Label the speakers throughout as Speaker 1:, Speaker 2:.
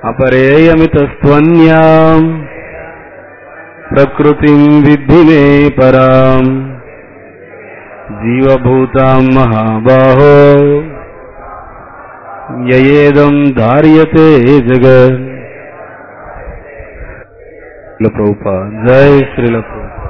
Speaker 1: अपरेयमितस्त्वन्याम् प्रकृतिम् विद्धि मे पराम् जीवभूताम् महाबाहो ययेदम् धार्यते जगत् శ్రీల ప్రభుపా జై శ్రీల ప్రభుపా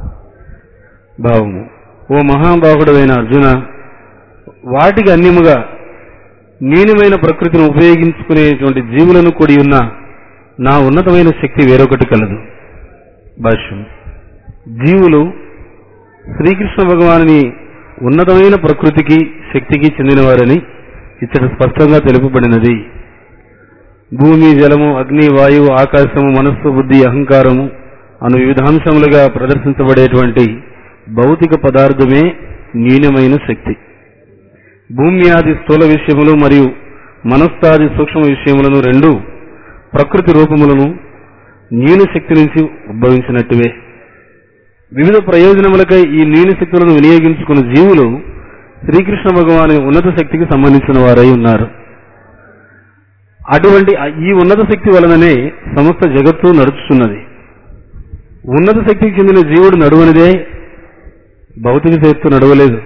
Speaker 1: భావము ఓ మహాబాహుడమైన అర్జున వాటికి అన్యముగా నీనమైన ప్రకృతిని ఉపయోగించుకునేటువంటి జీవులను కూడి ఉన్న నా ఉన్నతమైన శక్తి వేరొకటి కలదు భాష్యం జీవులు శ్రీకృష్ణ భగవానుని ఉన్నతమైన ప్రకృతికి శక్తికి చెందినవారని ఇచ్చట స్పష్టంగా తెలుపబడినది భూమి జలము అగ్ని వాయువు ఆకాశము మనస్సు బుద్ధి అహంకారము అను వివిధాంశములుగా ప్రదర్శించబడేటువంటి భౌతిక పదార్థమే న్యూనమైన శక్తి భూమి ఆది స్థూల విషయములు మరియు మనస్సాది సూక్ష్మ విషయములను రెండు ప్రకృతి రూపములను న్యూన శక్తి నుంచి ఉద్భవించినట్టువే వివిధ ప్రయోజనములకై ఈ న్యూన శక్తులను వినియోగించుకున్న జీవులు శ్రీకృష్ణ భగవాని ఉన్నత శక్తికి సంబంధించిన వారై ఉన్నారు అటువంటి ఈ ఉన్నత శక్తి వలననే సమస్త జగత్తు నడుచుతున్నది ఉన్నత శక్తికి చెందిన జీవుడు నడువనిదే భౌతిక శక్తి నడవలేదు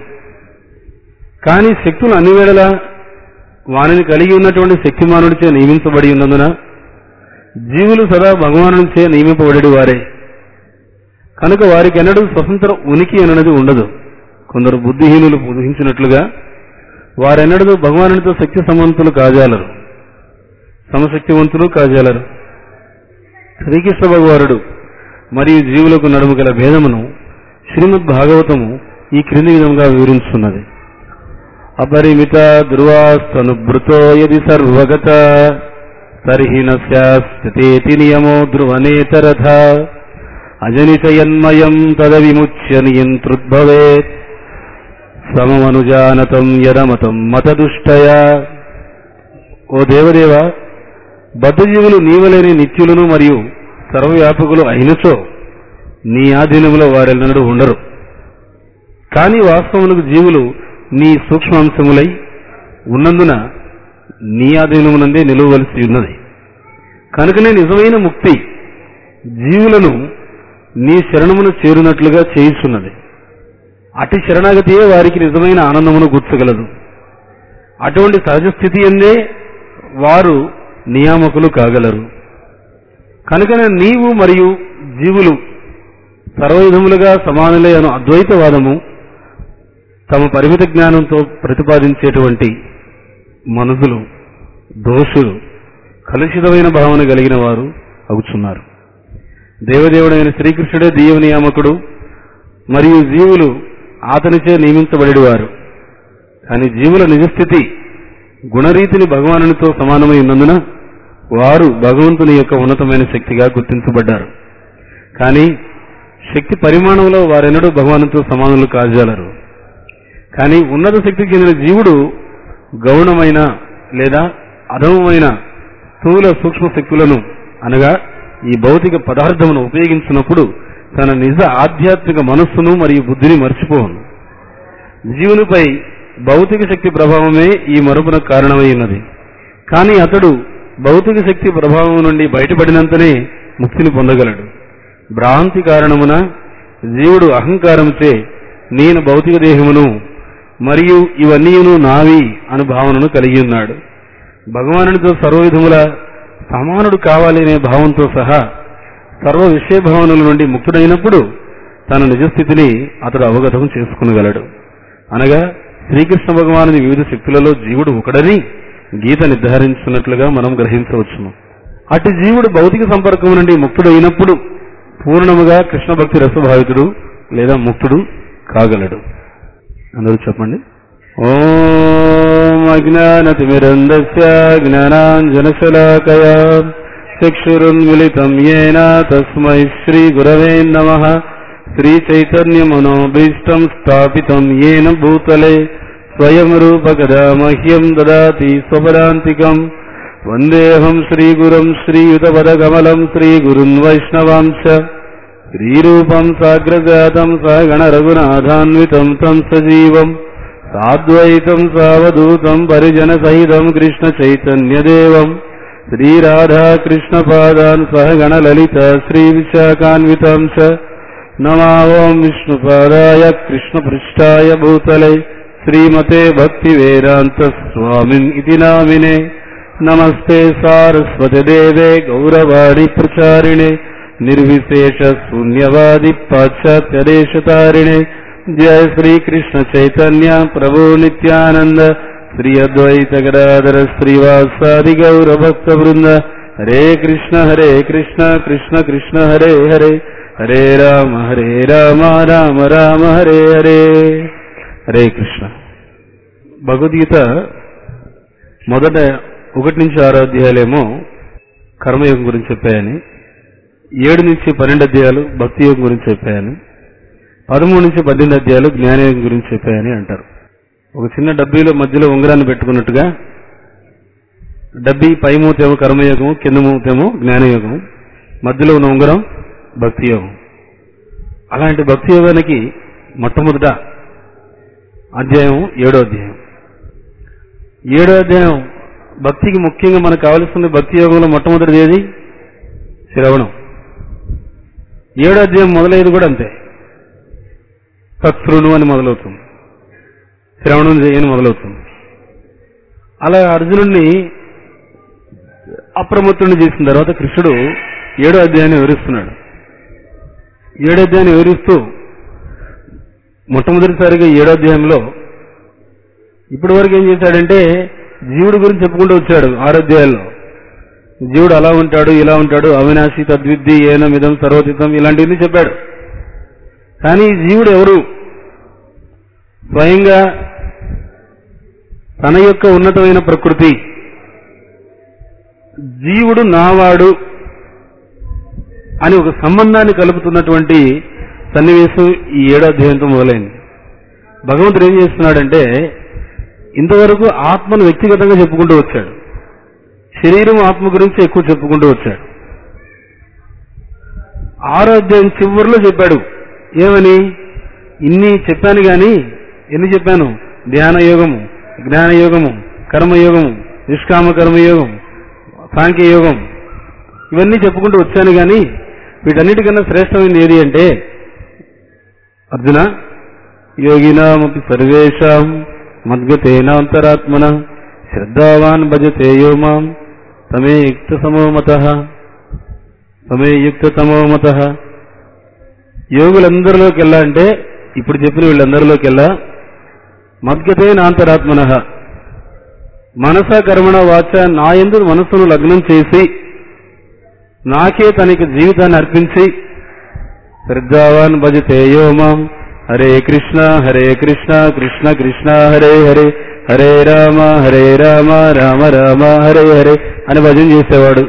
Speaker 1: కానీ శక్తులు అన్ని వేళలా వానిని కలిగి ఉన్నటువంటి శక్తిమానుడిచే నియమించబడి ఉన్నందున జీవులు సదా భగవానునిచే నియమింపబడి వారే కనుక వారికి ఎన్నడూ స్వతంత్ర ఉనికి అనది ఉండదు కొందరు బుద్ధిహీనులు ఊహించినట్లుగా వారెన్నడూ భగవానునితో శక్తి సమంతులు కాజాలరు సమశక్తివంతులు కాజాలరు శ్రీకృష్ణ భగవానుడు మరియు జీవులకు నడుము గల భేదమును శ్రీమద్ భాగవతము ఈ క్రింది విధంగా వివరించున్నది అపరిమిత ధ్రువాస్తనుభృతో యది సర్వగత తర్హి నస్యాస్తేతి నియమో ధ్రువనేతరథ అజనితయన్మయం తద విముచ్య నియంతృద్భవేత్ సమమనుజానతం యదమతం మతదుష్టయా ఓ దేవదేవ బద్ధజీవులు నీవలేని నిత్యులను మరియు సర్వవ్యాపకులు అయినచో నీ ఆధీనంలో వారెన్నడూ ఉండరు కానీ వాస్తవములకు జీవులు నీ సూక్ష్మాంశములై ఉన్నందున నీ ఆధీనమునందే నిలవవలసి ఉన్నది కనుకనే నిజమైన ముక్తి జీవులను నీ శరణమును చేరునట్లుగా చేయుచున్నది అటు శరణాగతియే వారికి నిజమైన ఆనందమును గుర్చగలదు అటువంటి సహజ స్థితి ఎందే వారు నియామకులు కాగలరు కనుకనే నీవు మరియు జీవులు సర్వవిధములుగా సమానులే అను అద్వైతవాదము తమ పరిమిత జ్ఞానంతో ప్రతిపాదించేటువంటి మనుషులు దోషులు కలుషితమైన భావన కలిగిన వారు అవుతున్నారు దేవదేవుడైన శ్రీకృష్ణుడే దీవ నియామకుడు మరియు జీవులు అతనిచే నియమించబడేవారు కానీ జీవుల నిజస్థితి గుణరీతిని భగవానునితో సమానమై ఉన్నందున వారు భగవంతుని యొక్క ఉన్నతమైన శక్తిగా గుర్తించబడ్డారు కానీ శక్తి పరిమాణంలో వారెన్నడూ భగవానుతో సమానులు కాజాలరు కానీ ఉన్నత శక్తికి చెందిన జీవుడు గౌణమైన లేదా అధమమైన స్థూల సూక్ష్మ శక్తులను అనగా ఈ భౌతిక పదార్థమును ఉపయోగించినప్పుడు తన నిజ ఆధ్యాత్మిక మనస్సును మరియు బుద్ధిని మర్చిపోను జీవునిపై భౌతిక శక్తి ప్రభావమే ఈ మరుపున కారణమై ఉన్నది కానీ అతడు భౌతిక శక్తి ప్రభావం నుండి బయటపడినంతనే ముక్తిని పొందగలడు భ్రాంతి కారణమున జీవుడు అహంకారంచే నేను భౌతిక దేహమును మరియు ఇవన్నీను నావి అను భావనను కలిగి ఉన్నాడు భగవానుడితో సర్వవిధముల సమానుడు కావాలి అనే భావంతో సహా సర్వ విషయ భావనల నుండి ముక్తుడైనప్పుడు తన నిజస్థితిని అతడు అవగతం చేసుకునగలడు అనగా శ్రీకృష్ణ భగవానుని వివిధ శక్తులలో జీవుడు ఒకడని గీత నిర్ధారించున్నట్లుగా మనం గ్రహించవచ్చును అటు జీవుడు భౌతిక సంపర్కం నుండి ముక్తుడైనప్పుడు పూర్ణముగా కృష్ణ భక్తి రసభావితుడు లేదా ముక్తుడు కాగలడు అందరూ చెప్పండి ఓం అజ్ఞానతిమిరందస్య జ్ఞానాంజనశలాకయా చక్షురున్మిళితం ఏన తస్మై శ్రీ గురవే నమ శ్రీచైతన్యమనోభీష్టం స్థాపితం ఏన భూతలే స్వయం రూపకదా మహ్యం దదాతి స్వపదాంతికం వందేహం శ్రీగురం శ్రీయుతపదకమలం శ్రీగురున్ వైష్ణవాంశ శ్రీరూపం సాగ్రజాతం సగణ రఘునాథాన్వితం తం సజీవం సాద్వైతం సావధూతం పరిజన సహితం కృష్ణ చైతన్యదేవం श्रीराधाकृष्णपादान् सह गणललित श्रीविशाखान्वितां च नमावं विष्णुपादाय कृष्णपृष्ठाय भूतले श्रीमते भक्तिवेदान्तस्वामिन् इति नामिने नमस्ते सारस्वतदेवे गौरवाणि प्रचारिणे निर्विशेषशून्यवादि पाश्चात्यदेशतारिणे जय श्रीकृष्ण चैतन्य प्रभु नित्यानन्द श्री अद्वैत गदाधर श्रीवासादि गौरभक्तवृन्द हरे कृष्ण हरे कृष्ण कृष्ण कृष्ण हरे हरे हरे राम हरे राम రామ రామ హరే హరే హరే కృష్ణ భగవద్గీత మొదట ఒకటి నుంచి ఆరో అధ్యాయాలేమో కర్మయోగం గురించి చెప్పాయని ఏడు నుంచి పన్నెండు అధ్యాయాలు భక్తి యోగం గురించి చెప్పాయని పదమూడు నుంచి పద్దెనిమిది అధ్యాయాలు జ్ఞానయోగం గురించి చెప్పాయని అంటారు ఒక చిన్న డబ్బీలో మధ్యలో ఉంగరాన్ని పెట్టుకున్నట్టుగా డబ్బీ పై మూతేమో కర్మయోగం కింద మూతేమో జ్ఞానయోగం మధ్యలో ఉన్న ఉంగరం భక్తి యోగం అలాంటి భక్తి యోగానికి మొట్టమొదట అధ్యాయం ఏడో అధ్యాయం ఏడో అధ్యాయం భక్తికి ముఖ్యంగా మనకు కావలసిన భక్తి యోగంలో మొట్టమొదటిది ఏది శ్రవణం ఏడో అధ్యాయం మొదలయ్యేది కూడా అంతే తత్సృణు అని మొదలవుతుంది శ్రవణం చేయని మొదలవుతుంది అలా అర్జునుడిని అప్రమత్తుడిని చేసిన తర్వాత కృష్ణుడు ఏడో అధ్యాయాన్ని వివరిస్తున్నాడు ఏడో అధ్యాయాన్ని వివరిస్తూ మొట్టమొదటిసారిగా ఏడో అధ్యాయంలో ఇప్పటి వరకు ఏం చేశాడంటే జీవుడి గురించి చెప్పుకుంటూ వచ్చాడు ఆరోగ్యాల్లో జీవుడు అలా ఉంటాడు ఇలా ఉంటాడు అవినాశి తద్విద్ది ఏనమిదం సర్వతితం ఇలాంటివన్నీ చెప్పాడు కానీ ఈ జీవుడు ఎవరు స్వయంగా తన యొక్క ఉన్నతమైన ప్రకృతి జీవుడు నావాడు అని ఒక సంబంధాన్ని కలుపుతున్నటువంటి సన్నివేశం ఈ ఏడో అధ్యాయంతో మొదలైంది భగవంతుడు ఏం చేస్తున్నాడంటే ఇంతవరకు ఆత్మను వ్యక్తిగతంగా చెప్పుకుంటూ వచ్చాడు శరీరం ఆత్మ గురించి ఎక్కువ చెప్పుకుంటూ వచ్చాడు ఆరో అధ్యాయం చివరిలో చెప్పాడు ఏమని ఇన్ని చెప్పాను గాని ఎన్ని చెప్పాను ధ్యాన యోగము జ్ఞాన యోగము కర్మయోగము నిష్కామ కర్మయోగం సాంఖ్య యోగం ఇవన్నీ చెప్పుకుంటూ వచ్చాను గాని వీటన్నిటికన్నా శ్రేష్టమైనది ఏది అంటే అర్జున యోగినామపి సర్వేషాం మద్గతేనాంతరాత్మన శ్రద్ధావాన్ భజతే యో మాం తమే యుక్త సమోమత తమే యుక్త తమోమత యోగులందరిలోకెల్లా అంటే ఇప్పుడు చెప్పిన వీళ్ళందరిలోకెల్లా మద్గతే నాంతరాత్మన మనస కర్మణ వాచ నాయందు మనస్సును లగ్నం చేసి నాకే తనకి జీవితాన్ని అర్పించి శ్రద్ధావాన్ భజతే యో మాం హరే కృష్ణ హరే కృష్ణ కృష్ణ కృష్ణ హరే హరే హరే రామ హరే రామ రామ రామ హరే హరే అని భజన చేసేవాడు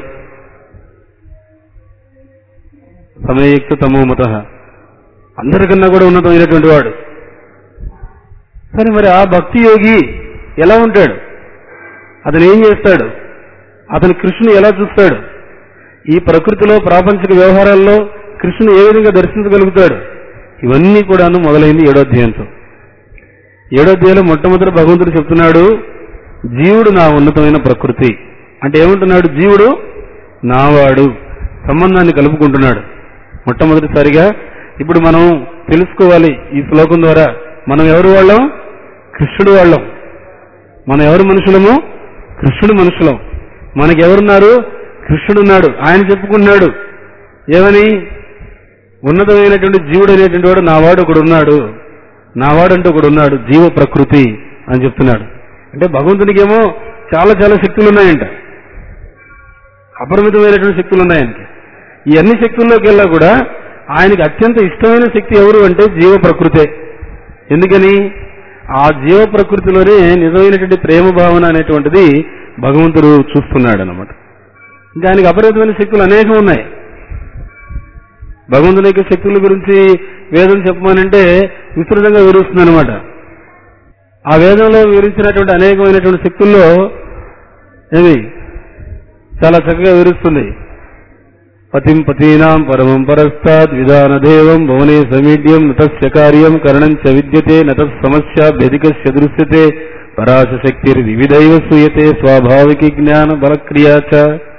Speaker 1: సమయయుక్త తమోమత అందరికన్నా కూడా ఉన్నతమైనటువంటి వాడు సరే మరి ఆ భక్తి యోగి ఎలా ఉంటాడు అతను ఏం చేస్తాడు అతను కృష్ణుని ఎలా చూస్తాడు ఈ ప్రకృతిలో ప్రాపంచిక వ్యవహారాల్లో కృష్ణుని ఏ విధంగా దర్శించగలుగుతాడు ఇవన్నీ కూడాను మొదలైంది ఏడో అధ్యాయంతో ఏడో అధ్యాయంలో మొట్టమొదటి భగవంతుడు చెప్తున్నాడు జీవుడు నా ఉన్నతమైన ప్రకృతి అంటే ఏమంటున్నాడు జీవుడు నావాడు సంబంధాన్ని కలుపుకుంటున్నాడు మొట్టమొదటిసారిగా ఇప్పుడు మనం తెలుసుకోవాలి ఈ శ్లోకం ద్వారా మనం ఎవరు వాళ్ళం కృష్ణుడు వాళ్ళం మనం ఎవరు మనుషులము కృష్ణుడు మనుషులం మనకి ఎవరున్నారు కృష్ణుడున్నాడు ఆయన చెప్పుకున్నాడు ఏమని ఉన్నతమైనటువంటి జీవుడు అనేటువంటి వాడు నావాడు ఒకడు ఉన్నాడు నావాడంటూ ఒకడు ఉన్నాడు జీవ ప్రకృతి అని చెప్తున్నాడు అంటే భగవంతునికి ఏమో చాలా చాలా శక్తులు ఉన్నాయంట అపరిమితమైనటువంటి శక్తులు ఉన్నాయంట ఈ అన్ని శక్తుల్లోకి వెళ్ళా కూడా ఆయనకి అత్యంత ఇష్టమైన శక్తి ఎవరు అంటే జీవ ప్రకృతే ఎందుకని ఆ జీవ ప్రకృతిలోనే నిజమైనటువంటి ప్రేమ భావన అనేటువంటిది భగవంతుడు చూస్తున్నాడు అనమాట దానికి అపరిమితమైన శక్తులు అనేకం ఉన్నాయి భగవంతుని యొక్క శక్తుల గురించి వేదం చెప్పమనంటే విస్తృతంగా వివరిస్తుంది అనమాట ఆ వేదంలో వివరించినటువంటి అనేకమైనటువంటి శక్తుల్లో ఏమి చాలా చక్కగా వివరిస్తుంది పతిం పతీనాం పరమం పరస్తాద్ విధాన దేవం భవనే సమీడ్యం నతస్య కార్యం కరణం చ విద్యతే నత సమస్య వ్యధికస్య దృశ్యతే పరాశ శక్తిర్ వివిధైవ సూయతే స్వాభావికి జ్ఞాన బలక్రియా చ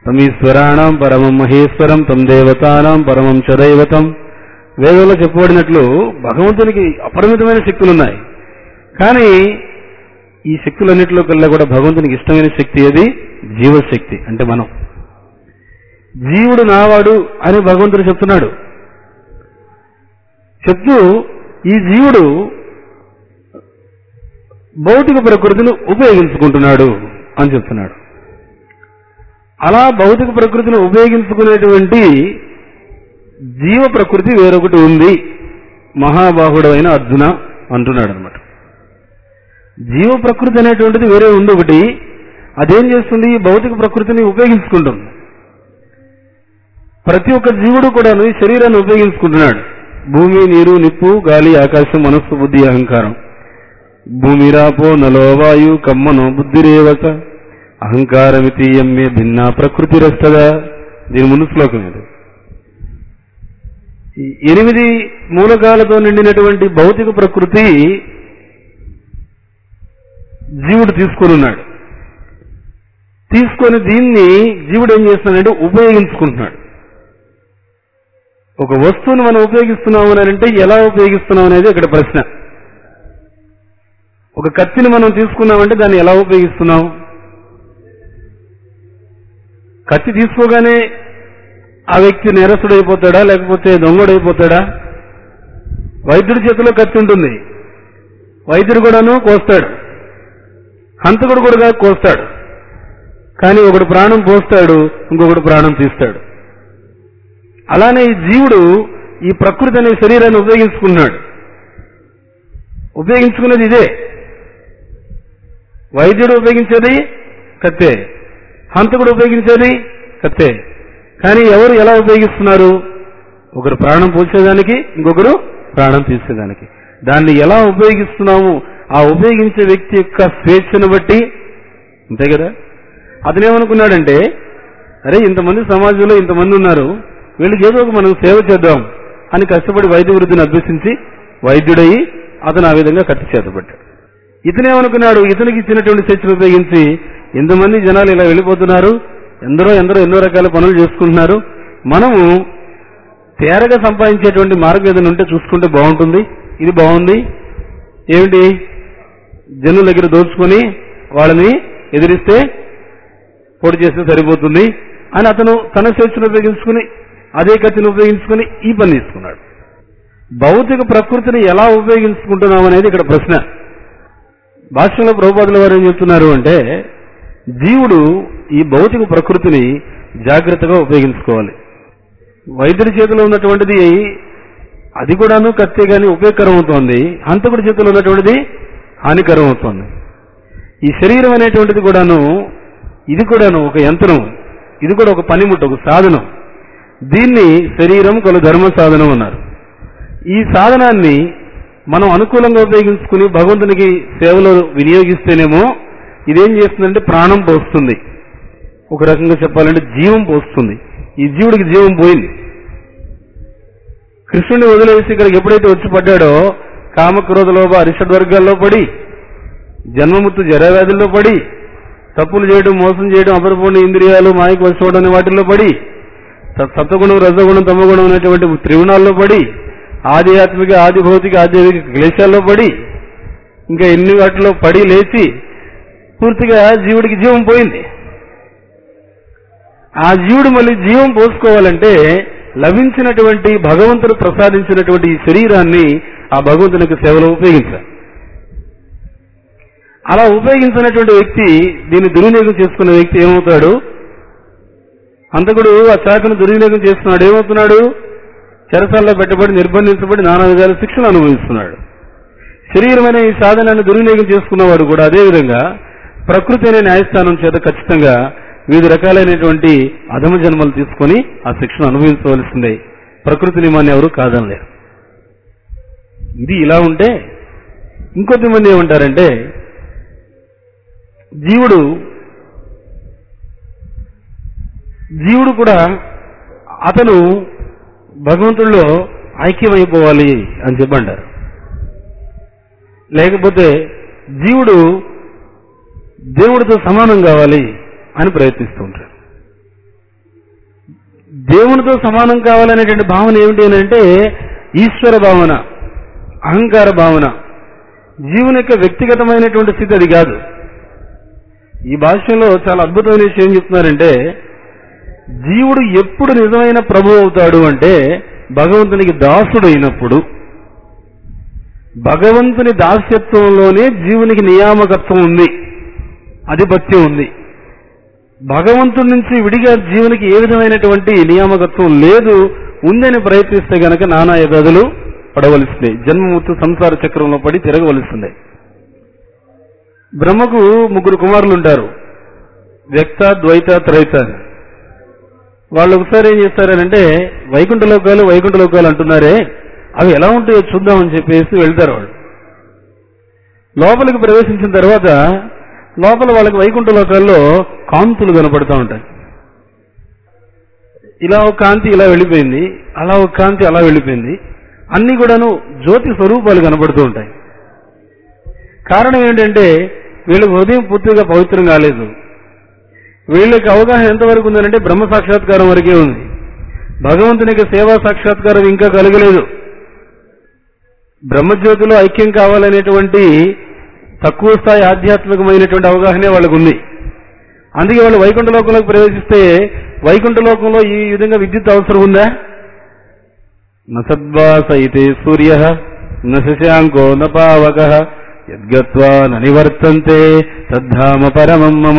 Speaker 1: తమీశ్వరాణం పరమం మహేశ్వరం తం దేవతానాం పరమం చ దైవతం వేదంలో చెప్పబడినట్లు భగవంతునికి అపరిమితమైన శక్తులు ఉన్నాయి కానీ ఈ శక్తులన్నింటిలో కల్లా కూడా భగవంతునికి ఇష్టమైన శక్తి ఏది జీవశక్తి అంటే మనం జీవుడు నావాడు అని భగవంతుడు చెప్తున్నాడు చెప్తూ ఈ జీవుడు భౌతిక ప్రకృతిని ఉపయోగించుకుంటున్నాడు అని చెప్తున్నాడు అలా భౌతిక ప్రకృతిని ఉపయోగించుకునేటువంటి జీవ ప్రకృతి వేరొకటి ఉంది మహాబాహుడైన అర్జున అంటున్నాడు అనమాట జీవ ప్రకృతి అనేటువంటిది వేరే ఉంది ఒకటి అదేం చేస్తుంది ఈ భౌతిక ప్రకృతిని ఉపయోగించుకుంటుంది ప్రతి ఒక్క జీవుడు కూడా ఈ శరీరాన్ని ఉపయోగించుకుంటున్నాడు భూమి నీరు నిప్పు గాలి ఆకాశం మనస్సు బుద్ధి అహంకారం భూమిరాపో నలో వాయు కమ్మనో బుద్ధిరేవక అహంకారమితి ఎమ్మే భిన్న ప్రకృతి రస్తదా దీని ముందు శ్లోకం ఇది ఈ ఎనిమిది మూలకాలతో నిండినటువంటి భౌతిక ప్రకృతి జీవుడు తీసుకొని ఉన్నాడు తీసుకొని దీన్ని జీవుడు ఏం చేస్తున్నాడంటే ఉపయోగించుకుంటున్నాడు ఒక వస్తువును మనం ఉపయోగిస్తున్నాము అని అంటే ఎలా ఉపయోగిస్తున్నాం అనేది ఇక్కడ ప్రశ్న ఒక కత్తిని మనం తీసుకున్నామంటే దాన్ని ఎలా ఉపయోగిస్తున్నాం కత్తి తీసుకోగానే ఆ వ్యక్తి నేరస్తుడైపోతాడా లేకపోతే దొంగడైపోతాడా వైద్యుడి చేతిలో కత్తి ఉంటుంది వైద్యుడు కూడాను కోస్తాడు హంతకుడు కూడా కోస్తాడు కానీ ఒకడు ప్రాణం పోస్తాడు ఇంకొకడు ప్రాణం తీస్తాడు అలానే ఈ జీవుడు ఈ ప్రకృతి అనే శరీరాన్ని ఉపయోగించుకున్నాడు ఉపయోగించుకునేది ఇదే వైద్యుడు ఉపయోగించేది కత్తే హంతకుడు ఉపయోగించేది కత్తే కానీ ఎవరు ఎలా ఉపయోగిస్తున్నారు ఒకరు ప్రాణం పోసేదానికి ఇంకొకరు ప్రాణం తీసేదానికి దాన్ని ఎలా ఉపయోగిస్తున్నాము ఆ ఉపయోగించే వ్యక్తి యొక్క స్వేచ్ఛను బట్టి అంతే కదా అతనేమనుకున్నాడంటే అరే ఇంతమంది సమాజంలో ఇంతమంది ఉన్నారు వీళ్ళకి ఏదో ఒక మనం సేవ చేద్దాం అని కష్టపడి వైద్య వృద్ధిని అభ్యసించి వైద్యుడయి అతను ఆ విధంగా కత్తి చేతపడ్డాడు ఇతనేమనుకున్నాడు ఇతనికి ఇచ్చినటువంటి స్వేచ్ఛను ఉపయోగించి ఎంతమంది జనాలు ఇలా వెళ్ళిపోతున్నారు ఎందరో ఎందరో ఎన్నో రకాల పనులు చేసుకుంటున్నారు మనము తేరగా సంపాదించేటువంటి మార్గం ఏదైనా ఉంటే చూసుకుంటే బాగుంటుంది ఇది బాగుంది ఏమిటి జనుల దగ్గర దోచుకొని వాళ్ళని ఎదిరిస్తే పొడి చేస్తే సరిపోతుంది అని అతను తన స్వేచ్ఛను ఉపయోగించుకుని అదే కత్తిని ఉపయోగించుకుని ఈ పని తీసుకున్నాడు భౌతిక ప్రకృతిని ఎలా ఉపయోగించుకుంటున్నాం అనేది ఇక్కడ ప్రశ్న భాష్యంలో ప్రభుపాదుల వారు ఏం చెప్తున్నారు అంటే జీవుడు ఈ భౌతిక ప్రకృతిని జాగ్రత్తగా ఉపయోగించుకోవాలి వైద్యుడి చేతిలో ఉన్నటువంటిది అది కూడాను కత్తే గాని ఉపయోగకరం అవుతోంది హంతకుడి చేతిలో ఉన్నటువంటిది హానికరం అవుతోంది ఈ శరీరం అనేటువంటిది కూడాను ఇది కూడాను ఒక యంత్రం ఇది కూడా ఒక పనిముట్టు ఒక సాధనం దీన్ని శరీరం కొలు ధర్మ సాధనం అన్నారు ఈ సాధనాన్ని మనం అనుకూలంగా ఉపయోగించుకుని భగవంతునికి సేవలో వినియోగిస్తేనేమో ఇదేం చేస్తుందంటే ప్రాణం పోస్తుంది ఒక రకంగా చెప్పాలంటే జీవం పోస్తుంది ఈ జీవుడికి జీవం పోయింది కృష్ణుని వదిలేసి ఇక్కడికి ఎప్పుడైతే వచ్చి పడ్డాడో కామక్రోధ లోప అరిషడ్ వర్గాల్లో పడి జన్మముత్తు జరవ్యాధుల్లో పడి తప్పులు చేయడం మోసం చేయడం అపరిపూర్ణ ఇంద్రియాలు మాయకు వసుకోవడం అనే వాటిల్లో పడి స- సత్వగుణం రజగుణం తమగుణం అనేటువంటి త్రిగుణాల్లో పడి ఆధ్యాత్మిక ఆది భౌతిక ఆధ్యాత్మిక క్లేశాల్లో పడి ఇంకా ఎన్ని వాటిలో పడి లేచి పూర్తిగా జీవుడికి జీవం పోయింది ఆ జీవుడు మళ్ళీ జీవం పోసుకోవాలంటే లభించినటువంటి భగవంతుడు ప్రసాదించినటువంటి ఈ శరీరాన్ని ఆ భగవంతునికి సేవలో ఉపయోగించాలి అలా ఉపయోగించినటువంటి వ్యక్తి దీన్ని దుర్వినియోగం చేసుకున్న వ్యక్తి ఏమవుతాడు అంతకుడు ఆ శాఖను దుర్వినియోగం చేస్తున్నాడు ఏమవుతున్నాడు చెరసాల్లో పెట్టబడి నిర్బంధించబడి నానా విధాల శిక్షణ అనుభవిస్తున్నాడు శరీరమైన ఈ సాధనాన్ని దుర్వినియోగం చేసుకున్నవాడు కూడా అదేవిధంగా ప్రకృతి అనే న్యాయస్థానం చేత ఖచ్చితంగా వివిధ రకాలైనటువంటి అధమ జన్మలు తీసుకొని ఆ శిక్షణ అనుభవించవలసిందే ప్రకృతి నియమాన్ని ఎవరు కాదనలేరు ఇది ఇలా ఉంటే ఇంకొద్ది మంది ఏమంటారంటే జీవుడు జీవుడు కూడా అతను భగవంతుడిలో ఐక్యమైపోవాలి అని చెప్పంటారు లేకపోతే జీవుడు దేవుడితో సమానం కావాలి అని ప్రయత్నిస్తూ ఉంటాడు దేవునితో సమానం కావాలనేటువంటి భావన ఏమిటి అని అంటే ఈశ్వర భావన అహంకార భావన జీవుని యొక్క వ్యక్తిగతమైనటువంటి స్థితి అది కాదు ఈ భాష్యంలో చాలా అద్భుతమైన విషయం ఏం చెప్తున్నారంటే జీవుడు ఎప్పుడు నిజమైన ప్రభు అవుతాడు అంటే భగవంతునికి దాసుడు అయినప్పుడు భగవంతుని దాస్యత్వంలోనే జీవునికి నియామకత్వం ఉంది ఆధిపత్యం ఉంది భగవంతుడి నుంచి విడిగా జీవునికి ఏ విధమైనటువంటి నియామకత్వం లేదు ఉందని ప్రయత్నిస్తే గనక నానా యగదులు పడవలసిందే జన్మమూర్తి సంసార చక్రంలో పడి తిరగవలసిందే బ్రహ్మకు ముగ్గురు కుమారులు ఉంటారు వ్యక్త ద్వైత త్రైత అని. వాళ్ళు ఒకసారి ఏం చేస్తారనంటే వైకుంఠ లోకాలు వైకుంఠ లోకాలు అంటున్నారే అవి ఎలా ఉంటాయో చూద్దామని చెప్పేసి వెళ్తారు వాళ్ళు లోపలికి ప్రవేశించిన తర్వాత లోపల వాళ్ళకి వైకుంఠ లోకాల్లో కాంతులు కనపడుతూ ఉంటాయి ఇలా ఒక కాంతి ఇలా వెళ్ళిపోయింది అలా ఒక కాంతి అలా వెళ్ళిపోయింది అన్ని కూడాను జ్యోతి స్వరూపాలు కనపడుతూ ఉంటాయి కారణం ఏంటంటే వీళ్ళకి హృదయం పూర్తిగా పవిత్రం కాలేదు వీళ్ళకి అవగాహన ఎంతవరకు ఉందంటే బ్రహ్మ సాక్షాత్కారం వరకే ఉంది భగవంతునికి సేవా సాక్షాత్కారం ఇంకా కలగలేదు బ్రహ్మజ్యోతిలో ఐక్యం కావాలనేటువంటి తక్కువ స్థాయి ఆధ్యాత్మికమైనటువంటి అవగాహనే వాళ్ళకు ఉంది అందుకే వాళ్ళు వైకుంఠ లోకంలోకి ప్రవేశిస్తే వైకుంఠ లోకంలో ఈ విధంగా విద్యుత్ అవసరం ఉందా నసద్వాస ఇతే సూర్య న శశాంకో న పావక యద్గత్వా నివర్తంతే తద్ధామ పరమం మమ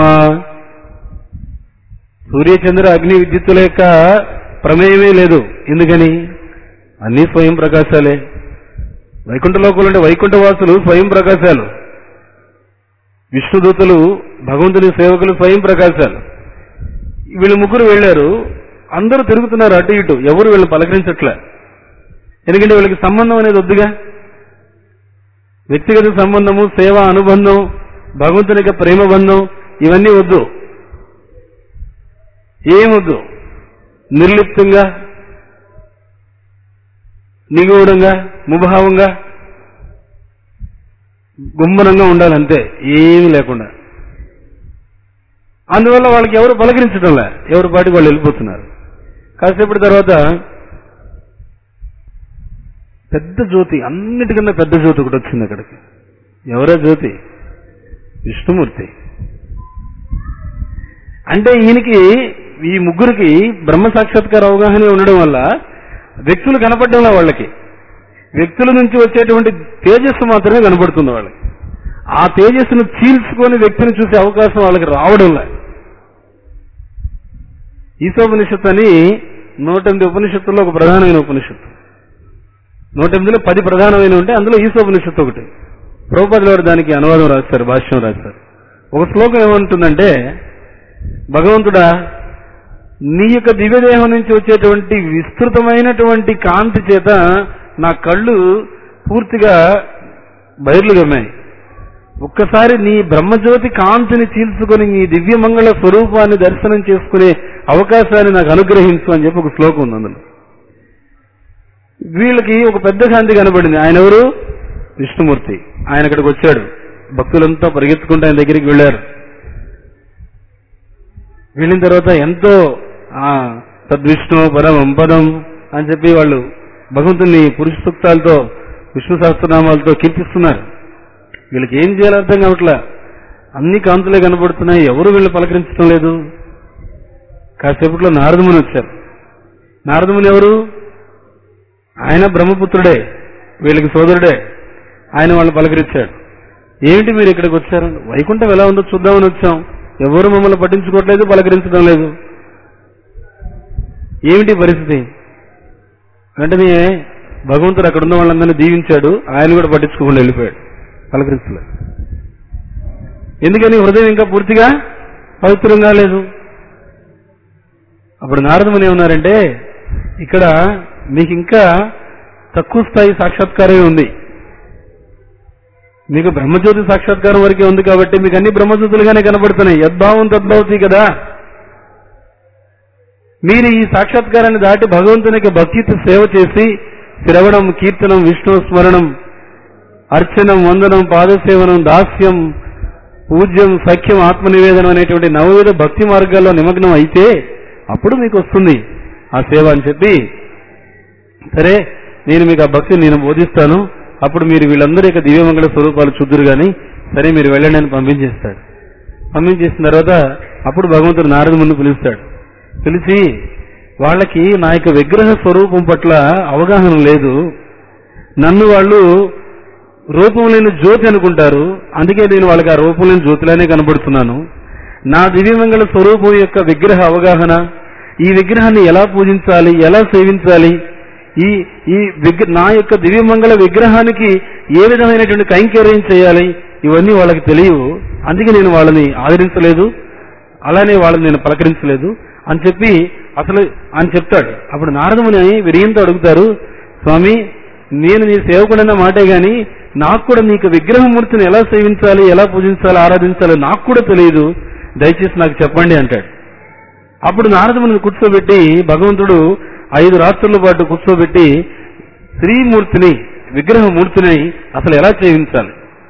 Speaker 1: సూర్యచంద్ర అగ్ని విద్యుత్తుల యొక్క ప్రమేయమే లేదు ఎందుకని అన్ని స్వయం ప్రకాశాలే వైకుంఠ లోకంలో అంటే వైకుంఠ వాసులు స్వయం ప్రకాశాలు విష్ణుదూతలు భగవంతుని సేవకులు స్వయం ప్రకాశాలు వీళ్ళు ముగ్గురు వెళ్ళారు అందరూ తిరుగుతున్నారు అటు ఇటు ఎవరు వీళ్ళని పలకరించట్లే ఎందుకంటే వీళ్ళకి సంబంధం అనేది వద్దుగా వ్యక్తిగత సంబంధము సేవ అనుబంధం భగవంతుని యొక్క ప్రేమ బంధం ఇవన్నీ వద్దు ఏమొద్దు నిర్లిప్తంగా నిగూఢంగా ముభావంగా గుమ్మనంగా ఉండాలంతే ఏమీ లేకుండా అందువల్ల వాళ్ళకి ఎవరు పలకరించడంలే ఎవరి పాటికి వాళ్ళు వెళ్ళిపోతున్నారు కాసేపటి తర్వాత పెద్ద జ్యోతి అన్నిటికన్నా పెద్ద జ్యోతి ఒకటి వచ్చింది అక్కడికి ఎవరా జ్యోతి విష్ణుమూర్తి అంటే ఈయనకి ఈ ముగ్గురికి బ్రహ్మ సాక్షాత్కార అవగాహన ఉండడం వల్ల వ్యక్తులు కనపడడంలో వాళ్ళకి వ్యక్తుల నుంచి వచ్చేటువంటి తేజస్సు మాత్రమే కనపడుతుంది వాళ్ళకి ఆ తేజస్సును చీల్చుకొని వ్యక్తిని చూసే అవకాశం వాళ్ళకి రావడంలే ఈశోపనిషత్తు అని నూట ఎనిమిది ఉపనిషత్తుల్లో ఒక ప్రధానమైన ఉపనిషత్తు నూట ఎనిమిదిలో పది ప్రధానమైన ఉంటే అందులో ఈశోపనిషత్తు ఒకటి ప్రభుపదుల వారు దానికి అనువాదం రాశారు భాష్యం రాశారు ఒక శ్లోకం ఏమంటుందంటే భగవంతుడా నీ యొక్క దివ్యదేహం నుంచి వచ్చేటువంటి విస్తృతమైనటువంటి కాంతి చేత నా కళ్ళు పూర్తిగా బయర్లు గమ్మాయి ఒక్కసారి నీ బ్రహ్మజ్యోతి కాంతిని చీల్చుకొని నీ దివ్యమంగళ స్వరూపాన్ని దర్శనం చేసుకునే అవకాశాన్ని నాకు అనుగ్రహించు అని చెప్పి ఒక శ్లోకం ఉంది అందులో వీళ్ళకి ఒక పెద్ద కాంతి కనబడింది ఆయన ఎవరు విష్ణుమూర్తి ఆయన అక్కడికి వచ్చాడు భక్తులంతా పరిగెత్తుకుంటూ ఆయన దగ్గరికి వెళ్ళారు వెళ్ళిన తర్వాత ఎంతో ఆ తద్విష్ణు పరమం పదం అని చెప్పి వాళ్ళు భగవంతుని పురుష సూక్తాలతో విష్ణు సహస్రనామాలతో కీర్తిస్తున్నారు వీళ్ళకి ఏం చేయాలో అర్థం కావట్లా అన్ని కాంతులే కనబడుతున్నాయి ఎవరు వీళ్ళు పలకరించడం లేదు కాసేపట్లో నారదముని వచ్చారు నారదముని ఎవరు ఆయన బ్రహ్మపుత్రుడే వీళ్ళకి సోదరుడే ఆయన వాళ్ళు పలకరించాడు ఏమిటి మీరు ఇక్కడికి వచ్చారు వైకుంఠం ఎలా ఉందో చూద్దామని వచ్చాం ఎవరు మమ్మల్ని పట్టించుకోవట్లేదు పలకరించడం లేదు ఏమిటి పరిస్థితి వెంటనే భగవంతుడు అక్కడ ఉన్న వాళ్ళందరినీ దీవించాడు ఆయన కూడా పట్టించుకోకుండా వెళ్ళిపోయాడు పలకరించలేదు ఎందుకని హృదయం ఇంకా పూర్తిగా పవిత్రం కాలేదు అప్పుడు నారదముని ఏమన్నారంటే ఇక్కడ మీకు ఇంకా తక్కువ స్థాయి సాక్షాత్కారమే ఉంది మీకు బ్రహ్మజ్యోతి సాక్షాత్కారం వరకే ఉంది కాబట్టి మీకు అన్ని బ్రహ్మజ్యోతులుగానే కనబడుతున్నాయి యద్భావం తద్భావతి కదా మీరు ఈ సాక్షాత్కారాన్ని దాటి భగవంతునికి భక్తితో సేవ చేసి శ్రవణం కీర్తనం విష్ణు స్మరణం అర్చనం వందనం పాదసేవనం దాస్యం పూజ్యం సఖ్యం ఆత్మనివేదనం అనేటువంటి నవవిధ భక్తి మార్గాల్లో నిమగ్నం అయితే అప్పుడు మీకు వస్తుంది ఆ సేవ అని చెప్పి సరే నేను మీకు ఆ భక్తిని నేను బోధిస్తాను అప్పుడు మీరు వీళ్ళందరూ యొక్క దివ్యమంగళ స్వరూపాలు చూద్దురు గాని సరే మీరు వెళ్ళండి అని పంపించేస్తాడు పంపించేసిన తర్వాత అప్పుడు భగవంతుడు నారద ముందు పిలుస్తాడు పిలిచి వాళ్ళకి నా యొక్క విగ్రహ స్వరూపం పట్ల అవగాహన లేదు నన్ను వాళ్ళు రూపం లేని జ్యోతి అనుకుంటారు అందుకే నేను వాళ్ళకి ఆ రూపం లేని జ్యోతిలానే కనబడుతున్నాను నా దివ్యమంగళ స్వరూపం యొక్క విగ్రహ అవగాహన ఈ విగ్రహాన్ని ఎలా పూజించాలి ఎలా సేవించాలి ఈ ఈ విగ్ర నా యొక్క దివ్యమంగళ విగ్రహానికి ఏ విధమైనటువంటి కైంకర్యం చేయాలి ఇవన్నీ వాళ్ళకి తెలియవు అందుకే నేను వాళ్ళని ఆదరించలేదు అలానే వాళ్ళని నేను పలకరించలేదు అని చెప్పి అసలు అని చెప్తాడు అప్పుడు నారదముని విరియంతో అడుగుతారు స్వామి నేను నీ సేవకుడన్న మాటే గాని నాకు కూడా నీకు విగ్రహమూర్తిని ఎలా సేవించాలి ఎలా పూజించాలి ఆరాధించాలి నాకు కూడా తెలియదు దయచేసి నాకు చెప్పండి అంటాడు అప్పుడు నారదముని కూర్చోబెట్టి భగవంతుడు ఐదు రాత్రుల పాటు కూర్చోబెట్టి శ్రీమూర్తిని విగ్రహమూర్తిని అసలు ఎలా చేయించాలి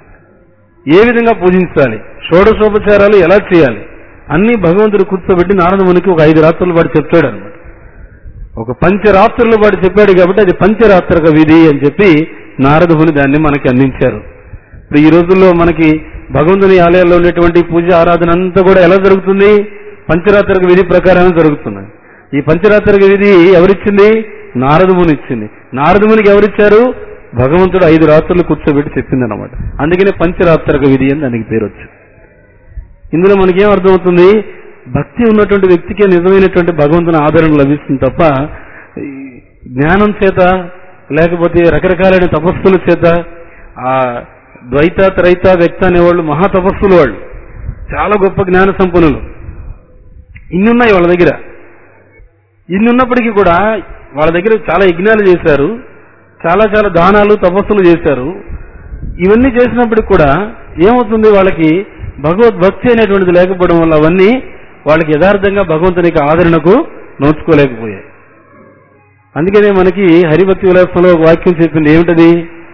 Speaker 1: ఏ విధంగా పూజించాలి షోడశోపచారాలు ఎలా చేయాలి అన్ని భగవంతుడు కూర్చోబెట్టి నారదమునికి ఒక ఐదు రాత్రుల పాటు చెప్తాడు అనమాట ఒక పంచరాత్రుల పాటు చెప్పాడు కాబట్టి అది పంచరాత్రక విధి అని చెప్పి నారదముని దాన్ని మనకి అందించారు ఇప్పుడు ఈ రోజుల్లో మనకి భగవంతుని ఆలయాల్లో ఉండేటువంటి పూజ ఆరాధన అంతా కూడా ఎలా జరుగుతుంది పంచరాత్రక విధి ప్రకారమే జరుగుతుంది ఈ పంచరాత్రక విధి ఎవరిచ్చింది నారదముని ఇచ్చింది నారదమునికి ఎవరిచ్చారు భగవంతుడు ఐదు రాత్రులు కూర్చోబెట్టి చెప్పింది అనమాట అందుకనే పంచరాత్రక విధి అని దానికి పేరు వచ్చింది ఇందులో మనకేం అర్థమవుతుంది భక్తి ఉన్నటువంటి వ్యక్తికే నిజమైనటువంటి భగవంతుని ఆదరణ లభిస్తుంది తప్ప ఈ జ్ఞానం చేత లేకపోతే రకరకాలైన తపస్సుల చేత ఆ ద్వైత త్రైత వ్యక్త అనేవాళ్ళు మహా తపస్సులు వాళ్ళు చాలా గొప్ప జ్ఞాన సంపన్నులు ఇన్నున్నాయి వాళ్ళ దగ్గర ఇన్నున్నప్పటికీ కూడా వాళ్ళ దగ్గర చాలా యజ్ఞాలు చేశారు చాలా చాలా దానాలు తపస్సులు చేశారు ఇవన్నీ చేసినప్పటికి కూడా ఏమవుతుంది వాళ్ళకి భగవద్భక్తి అనేటువంటిది లేకపోవడం వల్ల అవన్నీ వాళ్ళకి యథార్థంగా భగవంతునికి ఆదరణకు నోచుకోలేకపోయాయి అందుకనే మనకి హరిభక్తి విలాసంలో ఒక వాక్యం చెప్పింది ఏమిటది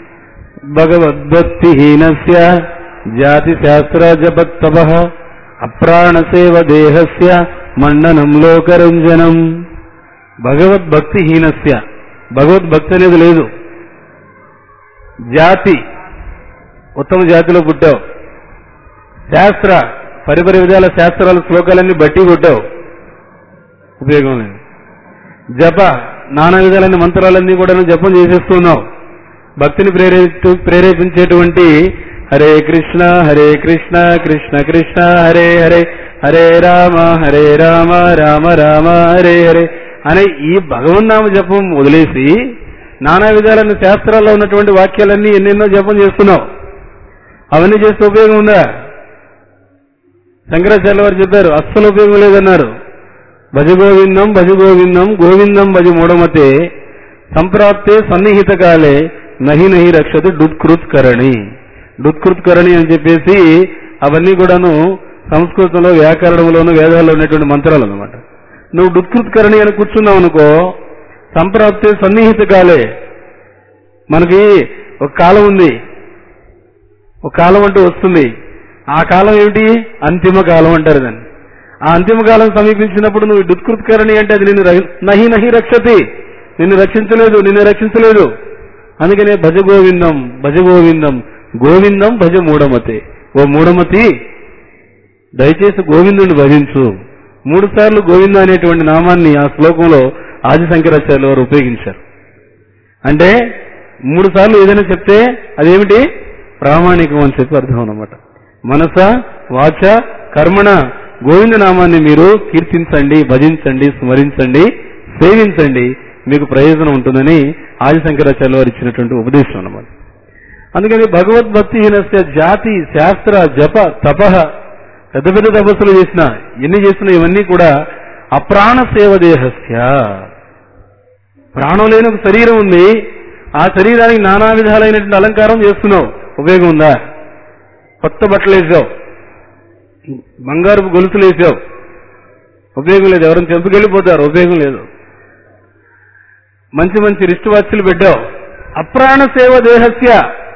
Speaker 1: భగవద్భక్తిహీనస్య జాతి శాస్త్ర జపత్తప అప్రాణ సేవ దేహస్య మండనం లోకరంజనం భగవద్భక్తిహీనస్య భగవద్భక్తి అనేది లేదు జాతి ఉత్తమ జాతిలో పుట్టావు శాస్త్ర పరిపరి విధాల శాస్త్రాల శ్లోకాలన్నీ బట్టి కొట్టావు ఉపయోగం లేదు జప నానా విధాలైన మంత్రాలన్నీ కూడా జపం చేసేస్తున్నావు భక్తిని ప్రేరేపి ప్రేరేపించేటువంటి హరే కృష్ణ హరే కృష్ణ కృష్ణ కృష్ణ హరే హరే హరే రామ హరే రామ రామ రామ హరే హరే అనే ఈ భగవన్నామ జపం వదిలేసి నానా విధాలైన శాస్త్రాల్లో ఉన్నటువంటి వాక్యాలన్నీ ఎన్నెన్నో జపం చేస్తున్నావు అవన్నీ చేస్తే ఉపయోగం ఉందా శంకరాచార్య వారు చెప్పారు అస్సలు ఉపయోగం లేదన్నారు భజ గోవిందం భజ గోవిందం గోవిందం భజ మూఢమతే సంప్రాప్తే సన్నిహిత కాలే నహి నహి రక్షతు డుత్కృత్ కరణి డుత్కృత్ కరణి అని చెప్పేసి అవన్నీ కూడాను సంస్కృతంలో వ్యాకరణంలోను వేదాల్లో ఉన్నటువంటి మంత్రాలు అనమాట నువ్వు డుత్కృత్ కరణి అని కూర్చున్నావు అనుకో సంప్రాప్తే సన్నిహిత కాలే మనకి ఒక కాలం ఉంది ఒక కాలం అంటూ వస్తుంది ఆ కాలం ఏమిటి అంతిమ కాలం అంటారు దాన్ని ఆ అంతిమ కాలం సమీపించినప్పుడు నువ్వు దుత్కృత్కరణి అంటే అది నిన్ను రహి- నహి నహి రక్షతి నిన్ను రక్షించలేదు నిన్ను రక్షించలేదు అందుకనే భజ గోవిందం భజ గోవిందం గోవిందం భజ మూఢమతి ఓ మూఢమతి దయచేసి గోవిందుని భజించు మూడు సార్లు గోవింద అనేటువంటి నామాన్ని ఆ శ్లోకంలో ఆది శంకరాచార్యులు వారు ఉపయోగించారు అంటే మూడు సార్లు ఏదైనా చెప్తే అదేమిటి ప్రామాణికం అని చెప్పి అర్థం అన్నమాట మనస వాచ కర్మణ గోవింద నామాన్ని మీరు కీర్తించండి భజించండి స్మరించండి సేవించండి మీకు ప్రయోజనం ఉంటుందని ఆది శంకరాచార్య వారు ఇచ్చినటువంటి ఉపదేశం అన్నమాట అందుకని భగవద్భక్తిహీనస్య జాతి శాస్త్ర జప తపహ పెద్ద పెద్ద తపస్సులు చేసిన ఎన్ని చేసినా ఇవన్నీ కూడా అప్రాణ సేవ దేహస్య ప్రాణం లేని ఒక శరీరం ఉంది ఆ శరీరానికి నానా విధాలైనటువంటి అలంకారం చేస్తున్నావు ఉపయోగం ఉందా కొత్త బట్టలు వేసావు బంగారు గొలుసులు వేసావు ఉపయోగం లేదు ఎవరైనా చెంపుకెళ్ళిపోతారు ఉపయోగం లేదు మంచి మంచి రిస్ట్ వాచ్లు పెట్టావు అప్రాణ సేవ దేహస్య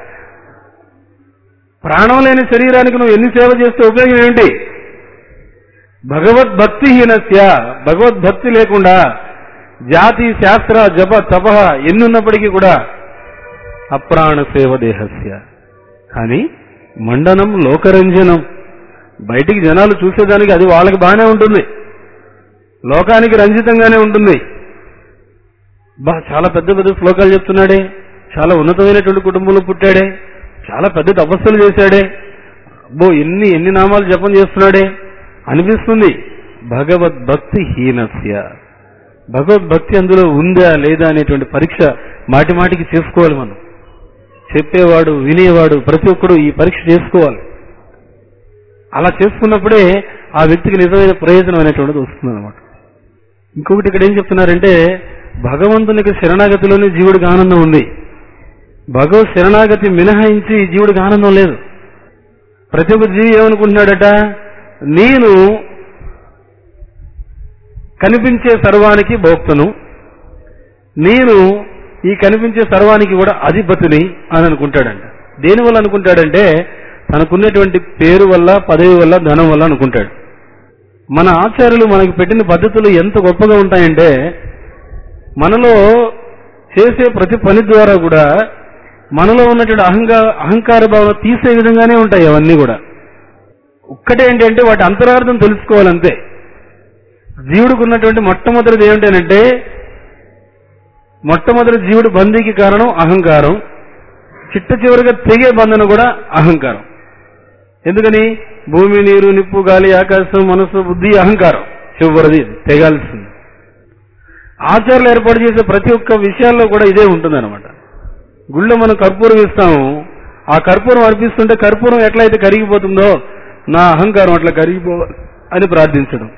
Speaker 1: ప్రాణం లేని శరీరానికి నువ్వు ఎన్ని సేవ చేస్తే ఉపయోగం ఏంటి భగవద్భక్తిహీనస్య భగవద్భక్తి లేకుండా జాతి శాస్త్ర జప తప ఎన్నున్నప్పటికీ కూడా అప్రాణ సేవ దేహస్య కానీ మండనం లోకరంజనం బయటికి జనాలు చూసేదానికి అది వాళ్ళకి బాగానే ఉంటుంది లోకానికి రంజితంగానే ఉంటుంది బా చాలా పెద్ద పెద్ద శ్లోకాలు చెప్తున్నాడే చాలా ఉన్నతమైనటువంటి కుటుంబంలో పుట్టాడే చాలా పెద్ద తపస్సులు చేశాడే అబ్బో ఎన్ని ఎన్ని నామాలు జపం చేస్తున్నాడే అనిపిస్తుంది భగవద్భక్తి హీనస్య భగవద్భక్తి అందులో ఉందా లేదా అనేటువంటి పరీక్ష మాటి మాటికి చేసుకోవాలి మనం చెప్పేవాడు వినేవాడు ప్రతి ఒక్కడు ఈ పరీక్ష చేసుకోవాలి అలా చేసుకున్నప్పుడే ఆ వ్యక్తికి నిజమైన ప్రయోజనం అనేటువంటిది వస్తుంది అనమాట ఇంకొకటి ఇక్కడ ఏం చెప్తున్నారంటే భగవంతునికి శరణాగతిలోనే జీవుడికి ఆనందం ఉంది భగవత్ శరణాగతి మినహాయించి జీవుడికి ఆనందం లేదు ప్రతి ఒక్క జీవి ఏమనుకుంటున్నాడట నేను కనిపించే సర్వానికి భోక్తను నేను ఈ కనిపించే సర్వానికి కూడా అధిపతిని అని అనుకుంటాడంట దేని వల్ల అనుకుంటాడంటే తనకున్నటువంటి పేరు వల్ల పదవి వల్ల ధనం వల్ల అనుకుంటాడు మన ఆచార్యులు మనకి పెట్టిన పద్ధతులు ఎంత గొప్పగా ఉంటాయంటే మనలో చేసే ప్రతి పని ద్వారా కూడా మనలో ఉన్నటువంటి అహంకార అహంకార భావన తీసే విధంగానే ఉంటాయి అవన్నీ కూడా ఒక్కటే ఏంటంటే వాటి అంతరార్థం తెలుసుకోవాలంతే జీవుడికి ఉన్నటువంటి మొట్టమొదటిది ఏమిటంటే మొట్టమొదటి జీవుడు బందీకి కారణం అహంకారం చిట్ట చివరిగా తెగే బంధన కూడా అహంకారం ఎందుకని భూమి నీరు నిప్పు గాలి ఆకాశం మనసు బుద్ధి అహంకారం చివరిది తెగాల్సింది ఆచారాలు ఏర్పాటు చేసే ప్రతి ఒక్క విషయాల్లో కూడా ఇదే ఉంటుందన్నమాట గుళ్ళో మనం కర్పూరం ఇస్తాము ఆ కర్పూరం అర్పిస్తుంటే కర్పూరం ఎట్లయితే కరిగిపోతుందో నా అహంకారం అట్లా కరిగిపోవాలి అని ప్రార్థించడం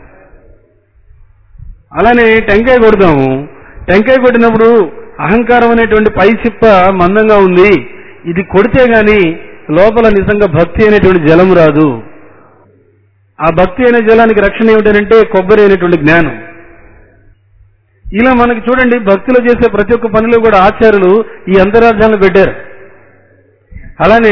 Speaker 1: అలానే టెంకాయ కొడతాము టెంకాయ కొట్టినప్పుడు అహంకారం అనేటువంటి పై చిప్ప మందంగా ఉంది ఇది కొడితే గాని లోపల నిజంగా భక్తి అనేటువంటి జలం రాదు ఆ భక్తి అనే జలానికి రక్షణ ఏమిటంటే కొబ్బరి అనేటువంటి జ్ఞానం ఇలా మనకి చూడండి భక్తిలో చేసే ప్రతి ఒక్క పనిలో కూడా ఆచార్యులు ఈ అంతరార్థాలను పెట్టారు అలానే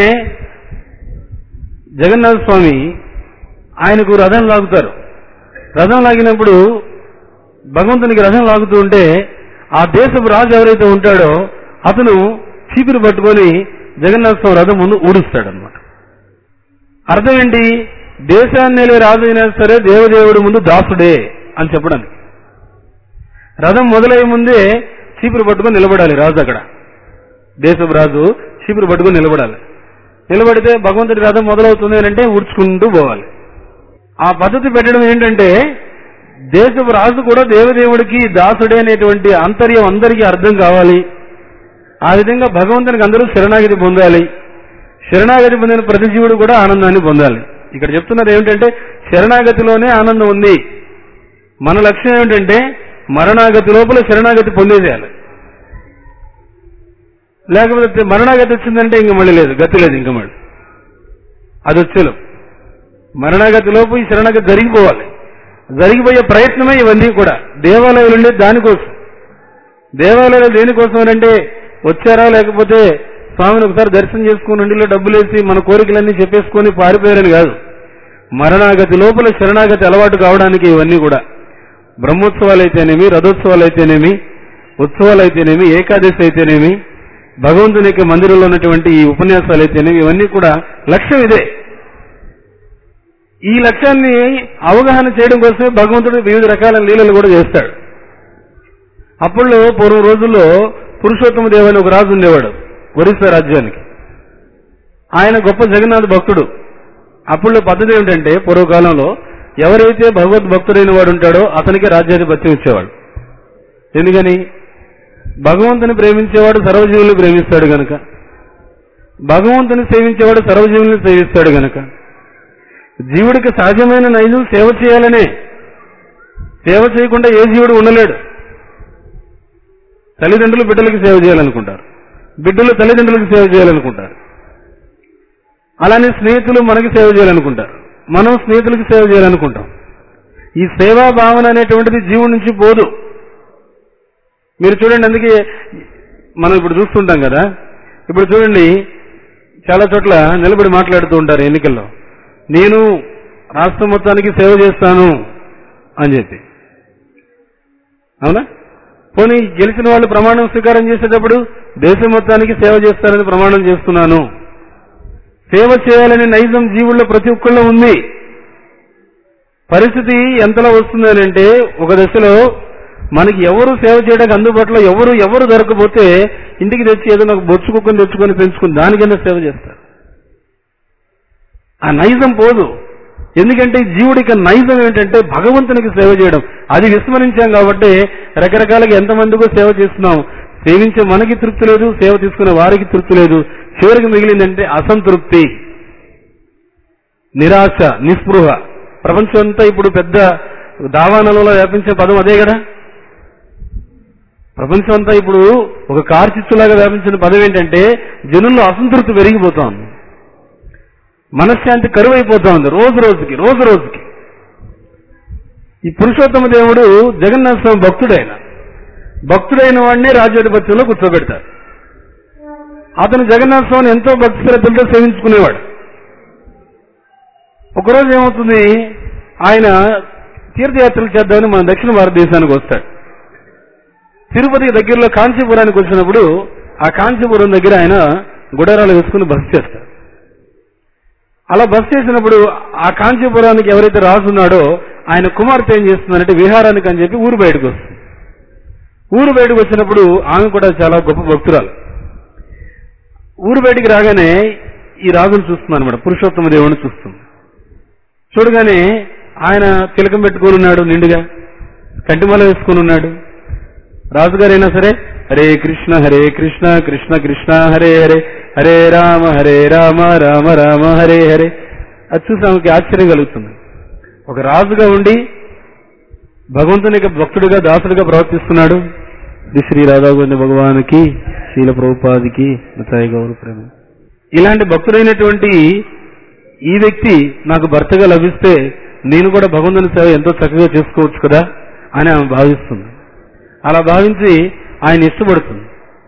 Speaker 1: జగన్నాథ స్వామి ఆయనకు రథం లాగుతారు రథం లాగినప్పుడు భగవంతునికి రథం లాగుతూ ఉంటే ఆ దేశపు రాజు ఎవరైతే ఉంటాడో అతను చీపిరి పట్టుకొని జగన్నాథ స్వామి రథం ముందు ఊడుస్తాడు అనమాట అర్థం ఏంటి దేశాన్ని వెళ్ళే రాజు అయినా సరే దేవదేవుడి ముందు దాసుడే అని చెప్పడానికి రథం మొదలయ్యే ముందే చీపురు పట్టుకొని నిలబడాలి రాజు అక్కడ దేశపు రాజు చీపురు పట్టుకొని నిలబడాలి నిలబడితే భగవంతుడి రథం మొదలవుతుంది అని అంటే ఉడ్చుకుంటూ పోవాలి ఆ పద్ధతి పెట్టడం ఏంటంటే దేశపు రాజు కూడా దేవదేవుడికి దాసుడే అనేటువంటి ఆంతర్యం అందరికీ అర్థం కావాలి ఆ విధంగా భగవంతునికి అందరూ శరణాగతి పొందాలి శరణాగతి పొందిన ప్రతి జీవుడు కూడా ఆనందాన్ని పొందాలి ఇక్కడ చెప్తున్నారు ఏమిటంటే శరణాగతిలోనే ఆనందం ఉంది మన లక్ష్యం ఏమిటంటే మరణాగతి లోపల శరణాగతి పొందేసేయాలి లేకపోతే మరణాగతి వచ్చిందంటే ఇంక మళ్ళీ లేదు గతి లేదు ఇంక మళ్ళీ అది వచ్చేలో మరణాగతి లోపు ఈ శరణాగతి జరిగిపోవాలి జరిగిపోయే ప్రయత్నమే ఇవన్నీ కూడా దేవాలయాలు ఉండేది దానికోసం దేవాలయాలు దేనికోసం అంటే వచ్చారా లేకపోతే స్వామిని ఒకసారి దర్శనం చేసుకుని ఉండిలో డబ్బులు వేసి మన కోరికలన్నీ చెప్పేసుకొని పారిపోయారని కాదు మరణాగతి లోపల శరణాగతి అలవాటు కావడానికి ఇవన్నీ కూడా బ్రహ్మోత్సవాలు అయితేనేమి రథోత్సవాలు అయితేనేమి ఉత్సవాలు అయితేనేమి ఏకాదశి అయితేనేమి భగవంతుని యొక్క మందిరంలో ఉన్నటువంటి ఈ ఉపన్యాసాలు అయితేనేమి ఇవన్నీ కూడా లక్ష్యం ఇదే ఈ లక్ష్యాన్ని అవగాహన చేయడం కోసమే భగవంతుడు వివిధ రకాల లీలలు కూడా చేస్తాడు అప్పుడు పూర్వం రోజుల్లో పురుషోత్తమ దేవ్ అని ఒక రాజు ఉండేవాడు ఒరిస్సా రాజ్యానికి ఆయన గొప్ప జగన్నాథ భక్తుడు అప్పుడు పద్ధతి ఏమిటంటే పూర్వకాలంలో ఎవరైతే భగవద్ భక్తుడైన వాడు ఉంటాడో అతనికి రాజ్యాధిపత్యం ఇచ్చేవాడు ఎందుకని భగవంతుని ప్రేమించేవాడు సర్వజీవుల్ని ప్రేమిస్తాడు గనక భగవంతుని సేవించేవాడు సర్వజీవుల్ని సేవిస్తాడు గనక జీవుడికి సహజమైన నైజం సేవ చేయాలనే సేవ చేయకుండా ఏ జీవుడు ఉండలేడు తల్లిదండ్రులు బిడ్డలకి సేవ చేయాలనుకుంటారు బిడ్డలు తల్లిదండ్రులకు సేవ చేయాలనుకుంటారు అలానే స్నేహితులు మనకి సేవ చేయాలనుకుంటారు మనం స్నేహితులకు సేవ చేయాలనుకుంటాం ఈ సేవా భావన అనేటువంటిది జీవుడి నుంచి పోదు మీరు చూడండి అందుకే మనం ఇప్పుడు చూస్తుంటాం కదా ఇప్పుడు చూడండి చాలా చోట్ల నిలబడి మాట్లాడుతూ ఉంటారు ఎన్నికల్లో నేను రాష్ట్రం మొత్తానికి సేవ చేస్తాను అని చెప్పి అవునా పోనీ గెలిచిన వాళ్ళు ప్రమాణం స్వీకారం చేసేటప్పుడు దేశం మొత్తానికి సేవ చేస్తారని ప్రమాణం చేస్తున్నాను సేవ చేయాలనే నైజం జీవుల్లో ప్రతి ఒక్కళ్ళు ఉంది పరిస్థితి ఎంతలా వస్తుంది అని అంటే ఒక దశలో మనకి ఎవరు సేవ చేయడానికి అందుబాటులో ఎవరు ఎవరు దొరకపోతే ఇంటికి తెచ్చి ఏదైనా ఒక బొచ్చు కుక్కని తెచ్చుకొని పెంచుకుని దానికన్నా సేవ చేస్తారు ఆ నైజం పోదు ఎందుకంటే ఈ జీవుడికి నైజం ఏంటంటే భగవంతునికి సేవ చేయడం అది విస్మరించాం కాబట్టి రకరకాలుగా ఎంతమందికో సేవ చేస్తున్నాం సేవించే మనకి తృప్తి లేదు సేవ తీసుకునే వారికి తృప్తి లేదు చివరికి మిగిలిందంటే అసంతృప్తి నిరాశ నిస్పృహ ప్రపంచం అంతా ఇప్పుడు పెద్ద దావానలలో వ్యాపించే పదం అదే కదా ప్రపంచం అంతా ఇప్పుడు ఒక కార్చిచ్చులాగా వ్యాపించిన పదం ఏంటంటే జనుల్లో అసంతృప్తి పెరిగిపోతోంది మనశ్శాంతి కరువైపోతా ఉంది రోజు రోజుకి రోజు రోజుకి ఈ పురుషోత్తమ దేవుడు జగన్నాథ స్వామి భక్తుడైన భక్తుడైన వాడిని రాజ్యాధిపత్యంలో కూర్చోబెడతారు అతను జగన్నాథ స్వామిని ఎంతో భక్తి శ్రద్ధలతో సేవించుకునేవాడు ఒకరోజు ఏమవుతుంది ఆయన తీర్థయాత్రలు చేద్దామని మన దక్షిణ భారతదేశానికి వస్తాడు తిరుపతికి దగ్గరలో కాంచీపురానికి వచ్చినప్పుడు ఆ కాంచీపురం దగ్గర ఆయన గుడారాలు వేసుకుని బస చేస్తాడు అలా బస్ చేసినప్పుడు ఆ కాంచీపురానికి ఎవరైతే రాసున్నాడో ఆయన కుమార్తె ఏం చేస్తుందంటే విహారానికి అని చెప్పి ఊరు బయటకు వస్తుంది ఊరు బయటకు వచ్చినప్పుడు ఆమె కూడా చాలా గొప్ప భక్తురాలు ఊరు బయటికి రాగానే ఈ రాజును చూస్తుంది అనమాట పురుషోత్తమ దేవుడిని చూస్తుంది చూడగానే ఆయన తిలకం పెట్టుకొని ఉన్నాడు నిండుగా కంటిమల వేసుకొని ఉన్నాడు రాజుగారైనా సరే హరే కృష్ణ హరే కృష్ణ కృష్ణ కృష్ణ హరే హరే హరే రామ హరే రామ రామ రామ హరే హరే అది చూసి ఆమెకి ఆశ్చర్యం కలుగుతుంది ఒక రాజుగా ఉండి భగవంతుని యొక్క భక్తుడిగా దాసుడిగా ప్రవర్తిస్తున్నాడు శ్రీ శ్రీ రాధాగోవింద భగవానికి శీల ప్రభుపాదికి మితాయి గౌరవ ప్రేమ ఇలాంటి భక్తుడైనటువంటి ఈ వ్యక్తి నాకు భర్తగా లభిస్తే నేను కూడా భగవంతుని సేవ ఎంతో చక్కగా చేసుకోవచ్చు కదా అని ఆమె భావిస్తుంది అలా భావించి ఆయన ఇష్టపడుతుంది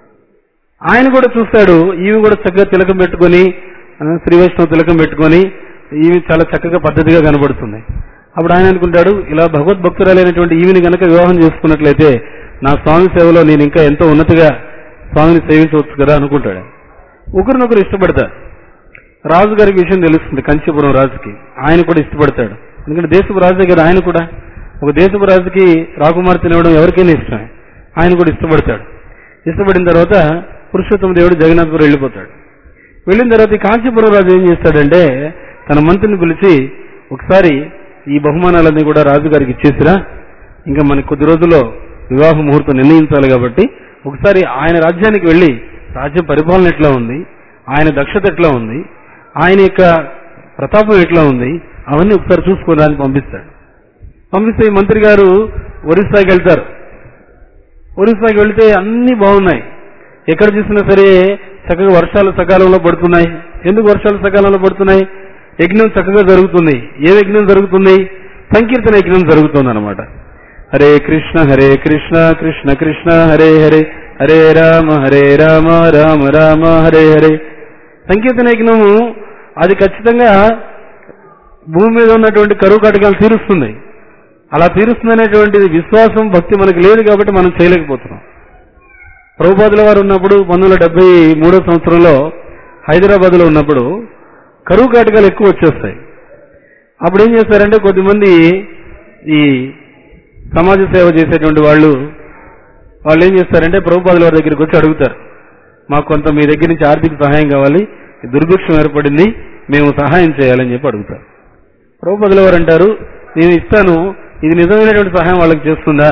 Speaker 1: ఆయన కూడా చూస్తాడు ఈమె కూడా చక్కగా తిలకం పెట్టుకొని ఆ, శ్రీ వైష్ణవ తిలకం పెట్టుకొని ఈమె చాలా చక్కగా పద్ధతిగా కనబడుతుంది అప్పుడు ఆయన అనుకుంటాడు ఇలా భగవద్భక్తురాలైనటువంటి ఈమెని గనక వివాహం చేసుకున్నట్లయితే నా స్వామి సేవలో నేను ఇంకా ఎంతో ఉన్నతిగా స్వామిని సేవించవచ్చు కదా అనుకుంటాడు ఒకరినొకరు ఇష్టపడతారు రాజుగారికి విషయం తెలుస్తుంది కంచీపురం రాజుకి ఆయన కూడా ఇష్టపడతాడు ఎందుకంటే దేశపు రాజే కదా ఆయన కూడా ఒక దేశపు రాజుకి రాకుమార్తెని ఇవ్వడం ఎవరికైనా ఇష్టమే ఆయన కూడా ఇష్టపడతాడు ఇష్టపడిన తర్వాత పురుషోత్తమ దేవుడు జగన్నాథపురం వెళ్ళిపోతాడు వెళ్ళిన తర్వాత ఈ కాంచీపురం రాజు ఏం చేస్తాడంటే తన మంత్రిని పిలిచి ఒకసారి ఈ బహుమానాలన్నీ కూడా రాజుగారికి ఇచ్చేసిరా ఇంకా మనకి కొద్ది రోజుల్లో వివాహ ముహూర్తం నిర్ణయించాలి కాబట్టి ఒకసారి ఆయన రాజ్యానికి వెళ్ళి రాజ్యం పరిపాలన ఎట్లా ఉంది ఆయన దక్షత ఎట్లా ఉంది ఆయన యొక్క ప్రతాపం ఎట్లా ఉంది అవన్నీ ఒకసారి చూసుకోవడానికి పంపిస్తాడు పంపిస్తే ఈ మంత్రి గారు ఒరిస్సాకి వెళ్తారు ఒరిస్సాకి వెళ్తే అన్ని బాగున్నాయి ఎక్కడ చూసినా సరే చక్కగా వర్షాలు సకాలంలో పడుతున్నాయి ఎందుకు వర్షాలు సకాలంలో పడుతున్నాయి యజ్ఞం చక్కగా జరుగుతుంది ఏ యజ్ఞం జరుగుతుంది సంకీర్తన యజ్ఞం జరుగుతుంది అనమాట హరే కృష్ణ హరే కృష్ణ కృష్ణ కృష్ణ హరే హరే హరే రామ హరే రామ రామ రామ హరే హరే సంకీర్తన యజ్ఞము అది ఖచ్చితంగా భూమి మీద ఉన్నటువంటి కరువు కటకాలు తీరుస్తుంది అలా తీరుస్తుందనేటువంటిది విశ్వాసం భక్తి మనకు లేదు కాబట్టి మనం చేయలేకపోతున్నాం ప్రభుపాదుల వారు ఉన్నప్పుడు పంతొమ్మిది వందల డెబ్బై మూడో సంవత్సరంలో హైదరాబాద్ లో ఉన్నప్పుడు కరువు కాటకాలు ఎక్కువ వచ్చేస్తాయి అప్పుడు ఏం చేస్తారంటే కొద్దిమంది ఈ సమాజ సేవ చేసేటువంటి వాళ్ళు వాళ్ళు ఏం చేస్తారంటే ప్రభుపాదుల వారి దగ్గరికి వచ్చి అడుగుతారు మాకు కొంత మీ దగ్గర నుంచి ఆర్థిక సహాయం కావాలి దుర్భిక్షం ఏర్పడింది మేము సహాయం చేయాలని చెప్పి అడుగుతారు ప్రభుపదుల వారు అంటారు నేను ఇస్తాను ఇది నిజమైనటువంటి సహాయం వాళ్ళకి చేస్తుందా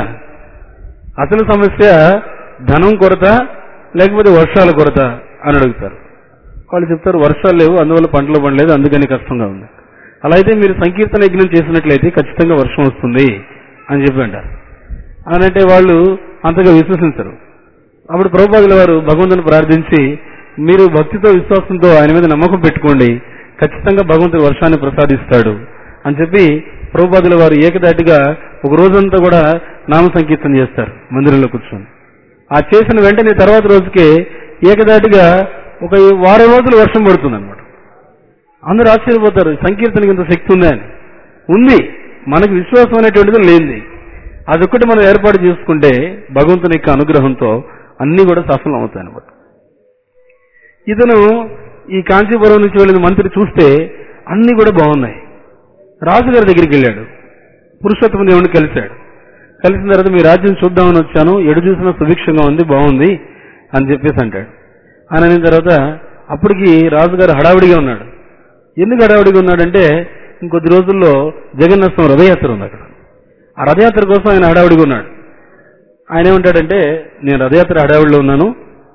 Speaker 1: అసలు సమస్య ధనం కొరత లేకపోతే వర్షాల కొరత అని అడుగుతారు వాళ్ళు చెప్తారు వర్షాలు లేవు అందువల్ల పంటలు పండలేదు అందుకని కష్టంగా ఉంది అలా అయితే మీరు సంకీర్తన యజ్ఞం చేసినట్లయితే ఖచ్చితంగా వర్షం వస్తుంది అని చెప్పి అంటారు అనంటే వాళ్ళు అంతగా విశ్వసించరు అప్పుడు ప్రభుపాదుల వారు భగవంతుని ప్రార్థించి మీరు భక్తితో విశ్వాసంతో ఆయన మీద నమ్మకం పెట్టుకోండి ఖచ్చితంగా భగవంతుడు వర్షాన్ని ప్రసాదిస్తాడు అని చెప్పి ప్రభుపాదుల వారు ఏకదాటిగా ఒక రోజంతా కూడా నామ సంకీర్తన చేస్తారు మందిరంలో కూర్చొని ఆ చేసిన వెంటనే తర్వాత రోజుకే ఏకదాటిగా ఒక వారం రోజులు వర్షం పడుతుంది అనమాట అందరూ ఆశ్చర్యపోతారు సంకీర్తనకి ఇంత శక్తి ఉందా అని ఉంది మనకు విశ్వాసం అనేటువంటిది లేనిది అదొక్కటి మనం ఏర్పాటు చేసుకుంటే భగవంతుని యొక్క అనుగ్రహంతో అన్ని కూడా సఫలం అవుతాయి అనమాట ఇతను ఈ కాంచీపురం నుంచి వెళ్ళిన మంత్రి చూస్తే అన్ని కూడా బాగున్నాయి రాజుగారి దగ్గరికి వెళ్ళాడు పురుషోత్తమ దేవుడిని కలిశాడు కలిసిన తర్వాత మీ రాజ్యం చూద్దామని వచ్చాను ఎడు చూసినా సుభిక్షంగా ఉంది బాగుంది అని చెప్పేసి అంటాడు అని అనిన తర్వాత అప్పటికి రాజుగారు హడావిడిగా ఉన్నాడు ఎందుకు హడావిడిగా ఉన్నాడంటే ఇంకొద్ది రోజుల్లో జగన్నాథం రథయాత్ర ఉంది అక్కడ ఆ రథయాత్ర కోసం ఆయన హడావిడిగా ఉన్నాడు ఆయన ఏమంటాడంటే నేను రథయాత్ర హడావిడిలో ఉన్నాను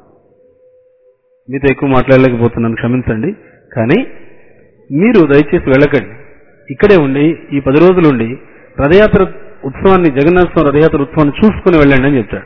Speaker 1: మీతో ఎక్కువ మాట్లాడలేకపోతున్నాను క్షమించండి కానీ మీరు దయచేసి వెళ్ళకండి ఇక్కడే ఉండి ఈ పది రోజులు ఉండి రథయాత్ర ఉత్సవాన్ని జగన్నాథం రథయాత్ర ఉత్సవాన్ని చూసుకుని వెళ్ళండి అని చెప్తాడు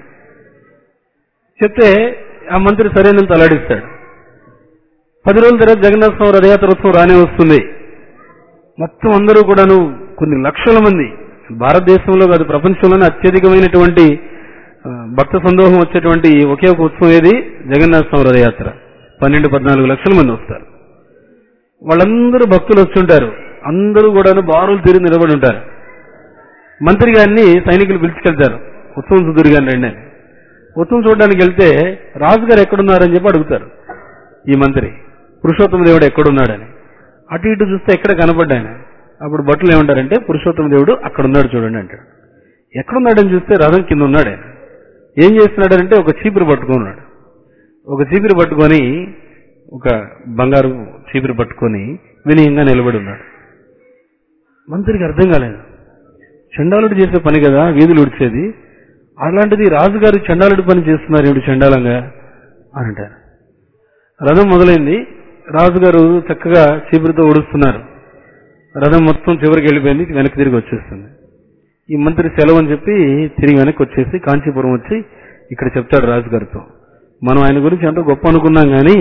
Speaker 1: చెప్తే ఆ మంత్రి సరైన తలాడిస్తాడు పది రోజుల తర్వాత జగన్నాథం రథయాత్ర ఉత్సవం రానే వస్తుంది మొత్తం అందరూ కూడాను కొన్ని లక్షల మంది భారతదేశంలో కాదు ప్రపంచంలోనే అత్యధికమైనటువంటి ఆ, భక్త సందోహం వచ్చేటువంటి ఒకే ఒక ఉత్సవం ఏది జగన్నాథ రథయాత్ర పన్నెండు పద్నాలుగు లక్షల మంది వస్తారు వాళ్ళందరూ భక్తులు వస్తుంటారు అందరూ కూడాను బారులు తిరిగి నిలబడి ఉంటారు మంత్రి గారిని సైనికులు పిలుచుకెళ్తారు ఉత్సవం సుధురు గారిని రండి అని. ఉత్సవం చూడడానికి వెళ్తే రాజుగారు ఎక్కడున్నారని చెప్పి అడుగుతారు ఈ మంత్రి పురుషోత్తమ దేవుడు ఎక్కడున్నాడని అటు ఇటు చూస్తే ఎక్కడ కనపడ్డాయన అప్పుడు భటులు ఏమంటారంటే పురుషోత్తమ దేవుడు అక్కడ ఉన్నాడు చూడండి అంటాడు ఎక్కడున్నాడని చూస్తే రథం కింద ఉన్నాడు ఆయన ఏం చేస్తున్నాడంటే ఒక చీపురు పట్టుకొని ఉన్నాడు ఒక చీపురు పట్టుకొని ఒక బంగారు చీపురు పట్టుకొని వినయంగా నిలబడి ఉన్నాడు మంత్రికి అర్థం కాలేదు చండాలుడు చేసే పని కదా వీధులు ఉడిచేది అలాంటిది రాజుగారు చండాలుడి పని చేస్తున్నారు ఏమిటి చండాలంగా అని అంటారు రథం మొదలైంది రాజుగారు చక్కగా చీపురుతో ఉడుస్తున్నారు రథం మొత్తం చివరికి వెళ్ళిపోయింది వెనక్కి తిరిగి వచ్చేస్తుంది ఈ మంత్రి సెలవు అని చెప్పి తిరిగి వెనక్కి వచ్చేసి కాంచీపురం వచ్చి ఇక్కడ చెప్తాడు రాజుగారితో మనం ఆయన గురించి ఎంతో గొప్ప అనుకున్నాం కానీ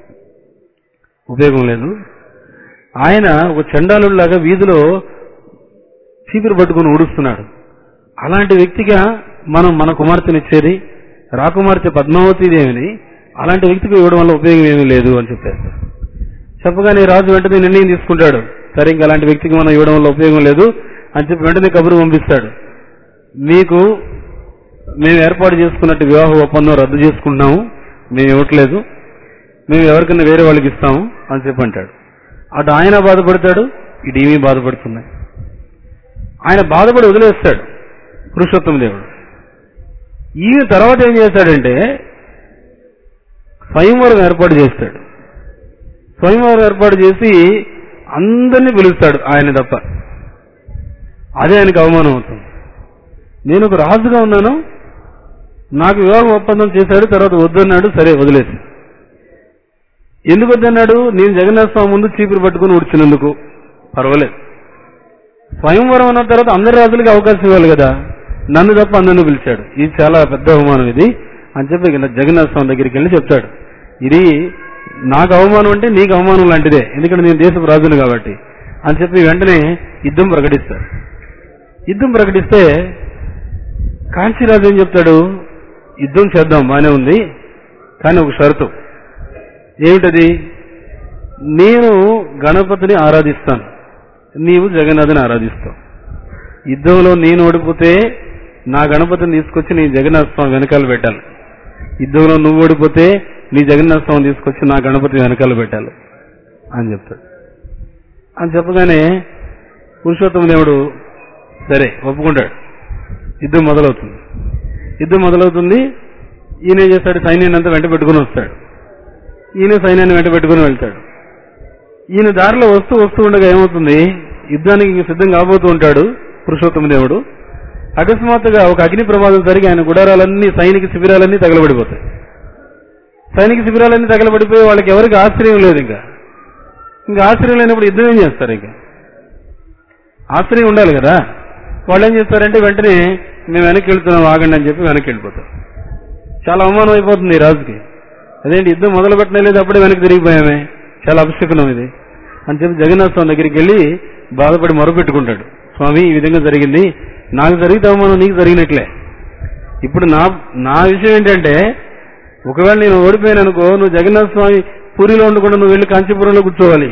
Speaker 1: ఉపయోగం లేదు ఆయన ఒక చండాలులాగా వీధిలో చీపురు పట్టుకుని ఊడుస్తున్నాడు అలాంటి వ్యక్తిగా మనం మన కుమార్తెనిచ్చేది రాకుమార్తె పద్మావతీదేవిని అలాంటి వ్యక్తికి ఇవ్వడం వల్ల ఉపయోగం ఏమీ లేదు అని చెప్పేస్తారు చెప్పగానే రాజు వెంటనే నిర్ణయం తీసుకుంటాడు సరే ఇంకా అలాంటి వ్యక్తికి మనం ఇవ్వడం వల్ల ఉపయోగం లేదు అని చెప్పి వెంటనే కబురు పంపిస్తాడు మీకు మేము ఏర్పాటు చేసుకున్నట్టు వివాహ ఒప్పందం రద్దు చేసుకుంటున్నాము మేము ఇవ్వట్లేదు మేము ఎవరికైనా వేరే వాళ్ళకి ఇస్తాము అని చెప్పి అంటాడు అటు ఆయన బాధపడతాడు ఇటు ఈమె బాధపడుతున్నాయి ఆయన బాధపడి వదిలేస్తాడు పురుషోత్తమ దేవుడు ఈయన తర్వాత ఏం చేస్తాడంటే స్వయంవరం ఏర్పాటు చేస్తాడు స్వయంవరం ఏర్పాటు చేసి అందరినీ పిలుస్తాడు ఆయన తప్ప అదే ఆయనకు అవమానం అవుతుంది నేను ఒక రాజుగా ఉన్నాను నాకు వివాహ ఒప్పందం చేశాడు తర్వాత వద్దన్నాడు సరే వదిలేసి ఎందుకు వద్దన్నాడు నేను జగన్నాథ స్వామి ముందు చీపురు పట్టుకుని ఉడిచినందుకు పర్వాలేదు స్వయంవరం అన్న తర్వాత అందరి రాజులకి అవకాశం ఇవ్వాలి కదా నన్ను తప్ప అందరిని పిలిచాడు ఇది చాలా పెద్ద అవమానం ఇది అని చెప్పి ఇక జగన్నాథ స్వామి దగ్గరికి వెళ్ళి చెప్తాడు ఇది నాకు అవమానం అంటే నీకు అవమానం లాంటిదే ఎందుకంటే నేను దేశపు రాజును కాబట్టి అని చెప్పి వెంటనే యుద్ధం ప్రకటిస్తాడు యుద్ధం ప్రకటిస్తే కాంచీరాజు ఏం చెప్తాడు యుద్ధం చేద్దాం బానే ఉంది కానీ ఒక షరతు ఏమిటది నేను గణపతిని ఆరాధిస్తాను నీవు జగన్నాథుని ఆరాధిస్తావు యుద్ధంలో నేను ఓడిపోతే నా గణపతిని తీసుకొచ్చి నీ జగన్నాథ స్వామి వెనకాల పెట్టాలి యుద్ధంలో నువ్వు ఓడిపోతే నీ జగన్నాథ స్వామి తీసుకొచ్చి నా గణపతి వెనకాల పెట్టాలి అని చెప్తాడు అని చెప్పగానే పురుషోత్తమ దేవుడు సరే ఒప్పుకుంటాడు యుద్ధం మొదలవుతుంది యుద్ధం మొదలవుతుంది ఈయన ఏం చేస్తాడు సైన్యాన్ని అంతా వెంట పెట్టుకుని వస్తాడు ఈయన సైన్యాన్ని వెంట పెట్టుకుని వెళ్తాడు ఈయన దారిలో వస్తూ వస్తూ ఉండగా ఏమవుతుంది యుద్ధానికి ఇంక సిద్ధం కాబోతూ ఉంటాడు పురుషోత్తమ దేవుడు అకస్మాత్తుగా ఒక అగ్ని ప్రమాదం జరిగి ఆయన గుడారాలన్నీ సైనిక శిబిరాలన్నీ తగలబడిపోతాయి సైనిక శిబిరాలన్నీ తగలబడిపోయి వాళ్ళకి ఎవరికి ఆశ్చర్యం లేదు ఇంకా ఇంకా ఆశ్చర్యం లేనప్పుడు యుద్ధం ఏం చేస్తారు ఇంకా ఆశ్చర్యం ఉండాలి కదా వాళ్ళు ఏం చేస్తారంటే వెంటనే మేము వెనక్కి వెళ్తున్నాం ఆగండి అని చెప్పి వెనక్కి వెళ్ళిపోతాం చాలా అవమానం అయిపోతుంది ఈ రాజుకి అదేంటి యుద్ధం మొదలు పెట్టనే లేదు అప్పుడే వెనక్కి తిరిగిపోయామే చాలా అపశకునం ఇది అని చెప్పి జగన్నాథ్ స్వామి దగ్గరికి వెళ్ళి బాధపడి మొరపెట్టుకుంటాడు స్వామి ఈ విధంగా జరిగింది నాకు జరిగితే అవమానం నీకు జరిగినట్లే ఇప్పుడు నా నా విషయం ఏంటంటే ఒకవేళ నేను ఓడిపోయాను అనుకో నువ్వు జగన్నాథ స్వామి పూరిలో ఉండకుండా నువ్వు వెళ్ళి కాంచీపురంలో కూర్చోవాలి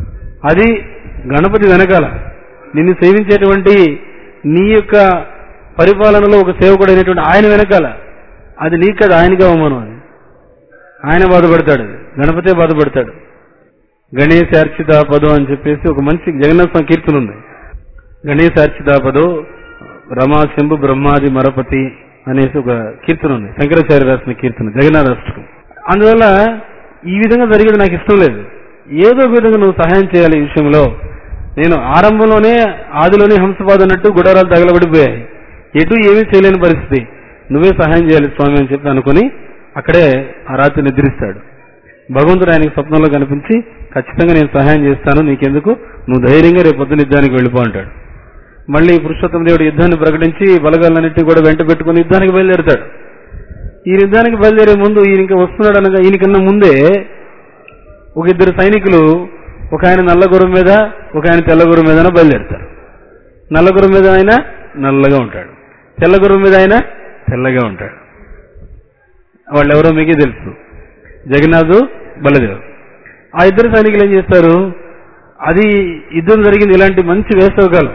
Speaker 1: అది గణపతి వెనకాల నిన్ను సేవించేటువంటి నీ యొక్క పరిపాలనలో ఒక సేవకుడు అయినటువంటి ఆయన వెనకాల అది నీకు కదా ఆయనకి అవమానం అది ఆయన బాధపడతాడు గణపతే బాధపడతాడు గణేశ అర్చిత పదో అని చెప్పేసి ఒక మంచి జగన్నాథ స్వామి కీర్తన ఉంది గణేశ అర్చిత పదో రమా శంభు బ్రహ్మాది మరపతి అనేసి ఒక కీర్తన ఉంది శంకరాచార్య రాసిన కీర్తన జగన్నాథ అష్టకం అందువల్ల ఈ విధంగా జరిగేది నాకు ఇష్టం లేదు ఏదో ఒక విధంగా నువ్వు సహాయం చేయాలి ఈ విషయంలో నేను ఆరంభంలోనే ఆదిలోనే హంసపాద అన్నట్టు గుడారాలు తగలబడిపోయాయి ఎటు ఏమీ చేయలేని పరిస్థితి నువ్వే సహాయం చేయాలి స్వామి అని చెప్పి అనుకుని అక్కడే ఆ రాత్రి నిద్రిస్తాడు భగవంతుడు ఆయనకి స్వప్నంలో కనిపించి ఖచ్చితంగా నేను సహాయం చేస్తాను నీకెందుకు నువ్వు ధైర్యంగా రేపు పొద్దున యుద్ధానికి వెళ్ళిపో అంటాడు మళ్ళీ పురుషోత్తమ దేవుడు యుద్ధాన్ని ప్రకటించి బలగాలన్నింటినీ కూడా వెంట పెట్టుకుని యుద్ధానికి బయలుదేరుతాడు ఈ యుద్ధానికి బయలుదేరే ముందు ఈయన ఇంకా వస్తున్నాడు అనగా ఈయనకన్నా ముందే ఒక ఇద్దరు సైనికులు ఒక ఆయన నల్ల గుర్రం మీద ఒక ఆయన తెల్ల గుర్రం మీద బయలుదేరుతారు నల్ల గుర్రం మీద ఆయన నల్లగా ఉంటాడు తెల్ల గుర్రం మీద ఆయన తెల్లగా ఉంటాడు వాళ్ళు ఎవరో మీకే తెలుసు జగన్నాథు బలదేవ్ ఆ ఇద్దరు సైనికులు ఏం చేస్తారు అది యుద్ధం జరిగింది ఇలాంటి మంచి వేసవకాలం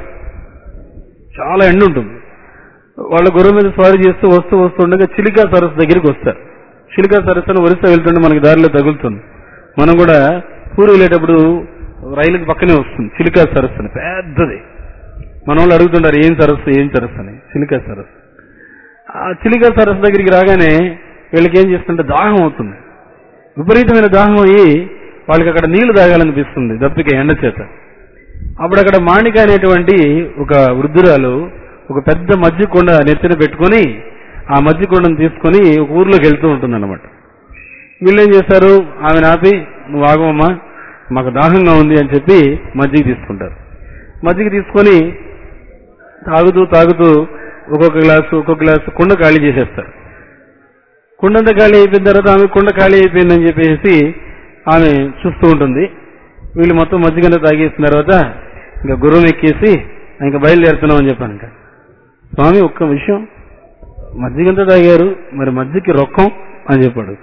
Speaker 1: చాలా ఎండ ఉంటుంది వాళ్ళ గుర్రం మీద స్వారీ చేస్తూ వస్తూ వస్తుండగా చిలికా సరస్సు దగ్గరికి వస్తారు చిలికా సరస్సు అని ఒరిస్సా వెళ్తుంటే మనకి దారిలో తగులుతుంది మనం కూడా పూరి వెళ్ళేటప్పుడు రైలుకి పక్కనే వస్తుంది చిలికా సరస్సు అని పెద్దది మన వాళ్ళు అడుగుతుంటారు ఏం సరస్సు ఏం సరస్సు అని చిలికా సరస్సు ఆ చిలికా సరస్సు దగ్గరికి రాగానే వీళ్ళకి ఏం చేస్తుంటే దాహం అవుతుంది విపరీతమైన దాహం అయ్యి వాళ్ళకి అక్కడ నీళ్లు తాగాలనిపిస్తుంది దప్పిక ఎండ చేత అప్పుడు అక్కడ మాణిక అనేటువంటి ఒక వృద్ధురాలు ఒక పెద్ద మజ్జి కొండ నెత్తిన పెట్టుకొని ఆ మజ్జి కొండను తీసుకొని ఒక ఊర్లోకి వెళ్తూ ఉంటుంది అనమాట వీళ్ళు ఏం చేస్తారు ఆమెను ఆపి నువ్వు ఆగమమ్మా మాకు దాహంగా ఉంది అని చెప్పి మజ్జిగ తీసుకుంటారు మజ్జిగ తీసుకొని తాగుతూ తాగుతూ ఒక్కొక్క గ్లాసు ఒక్కొక్క గ్లాసు కుండ ఖాళీ చేసేస్తారు కుండంతా ఖాళీ అయిపోయిన తర్వాత ఆమె కుండ ఖాళీ అయిపోయిందని చెప్పేసి ఆమె చూస్తూ ఉంటుంది వీళ్ళు మొత్తం మజ్జిగంతా తాగేసిన తర్వాత ఇంకా గురువుని ఎక్కేసి ఇంకా బయలుదేరుతున్నాం అని చెప్పాను ఇంకా స్వామి ఒక్క విషయం మజ్జిగంతా తాగారు మరి మజ్జిగకి రొక్కం అని చెప్పాడు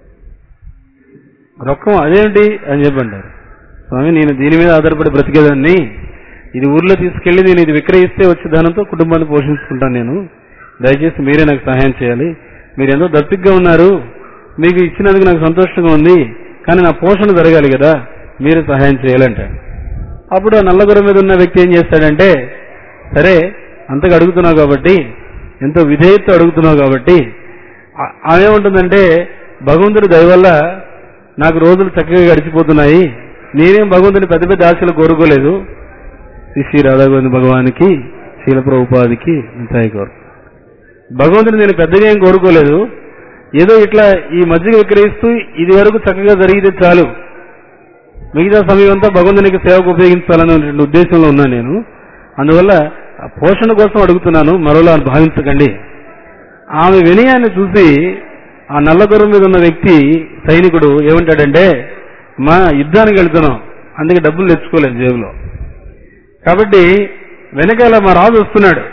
Speaker 1: రొక్కం అదేంటి అని చెప్పంటారు స్వామి నేను దీని మీద ఆధారపడి బ్రతికేదాన్ని ఇది ఊర్లో తీసుకెళ్లి నేను ఇది విక్రయిస్తే వచ్చే ధనంతో కుటుంబాన్ని పోషించుకుంటాను నేను దయచేసి మీరే నాకు సహాయం చేయాలి మీరు ఎంతో దప్పిగ్గా ఉన్నారు మీకు ఇచ్చినందుకు నాకు సంతోషంగా ఉంది కానీ నా పోషణ జరగాలి కదా మీరే సహాయం చేయాలంట అప్పుడు ఆ నల్లగొర మీద ఉన్న వ్యక్తి ఏం చేస్తాడంటే సరే అంతగా అడుగుతున్నావు కాబట్టి ఎంతో విధేయతతో అడుగుతున్నావు కాబట్టి ఆ- ఆమె ఏముంటుందంటే భగవంతుడి దయ వల్ల నాకు రోజులు చక్కగా గడిచిపోతున్నాయి నేనేం భగవంతుని పెద్ద పెద్ద ఆశలు కోరుకోలేదు శ్రీ శ్రీ రాధాగోవింద భగవానికి శీల ప్రభుపాదికి మిఠాయి కోరు భగవంతుని నేను పెద్దగా ఏం కోరుకోలేదు ఏదో ఇట్లా ఈ మధ్య విక్రయిస్తూ ఇది వరకు చక్కగా జరిగితే చాలు మిగతా సమయం అంతా భగవంతునికి సేవకు ఉపయోగించాలనే ఉద్దేశంలో ఉన్నాను నేను అందువల్ల ఆ పోషణ కోసం అడుగుతున్నాను మరోలా భావించకండి ఆమె వినయాన్ని చూసి ఆ నల్లగుర్రం మీద ఉన్న వ్యక్తి సైనికుడు ఏమంటాడంటే మా యుద్ధానికి వెళ్తున్నాం అందుకే డబ్బులు తెచ్చుకోలేదు జేబులో కాబట్టి వెనకాల మా రాజు వస్తున్నాడు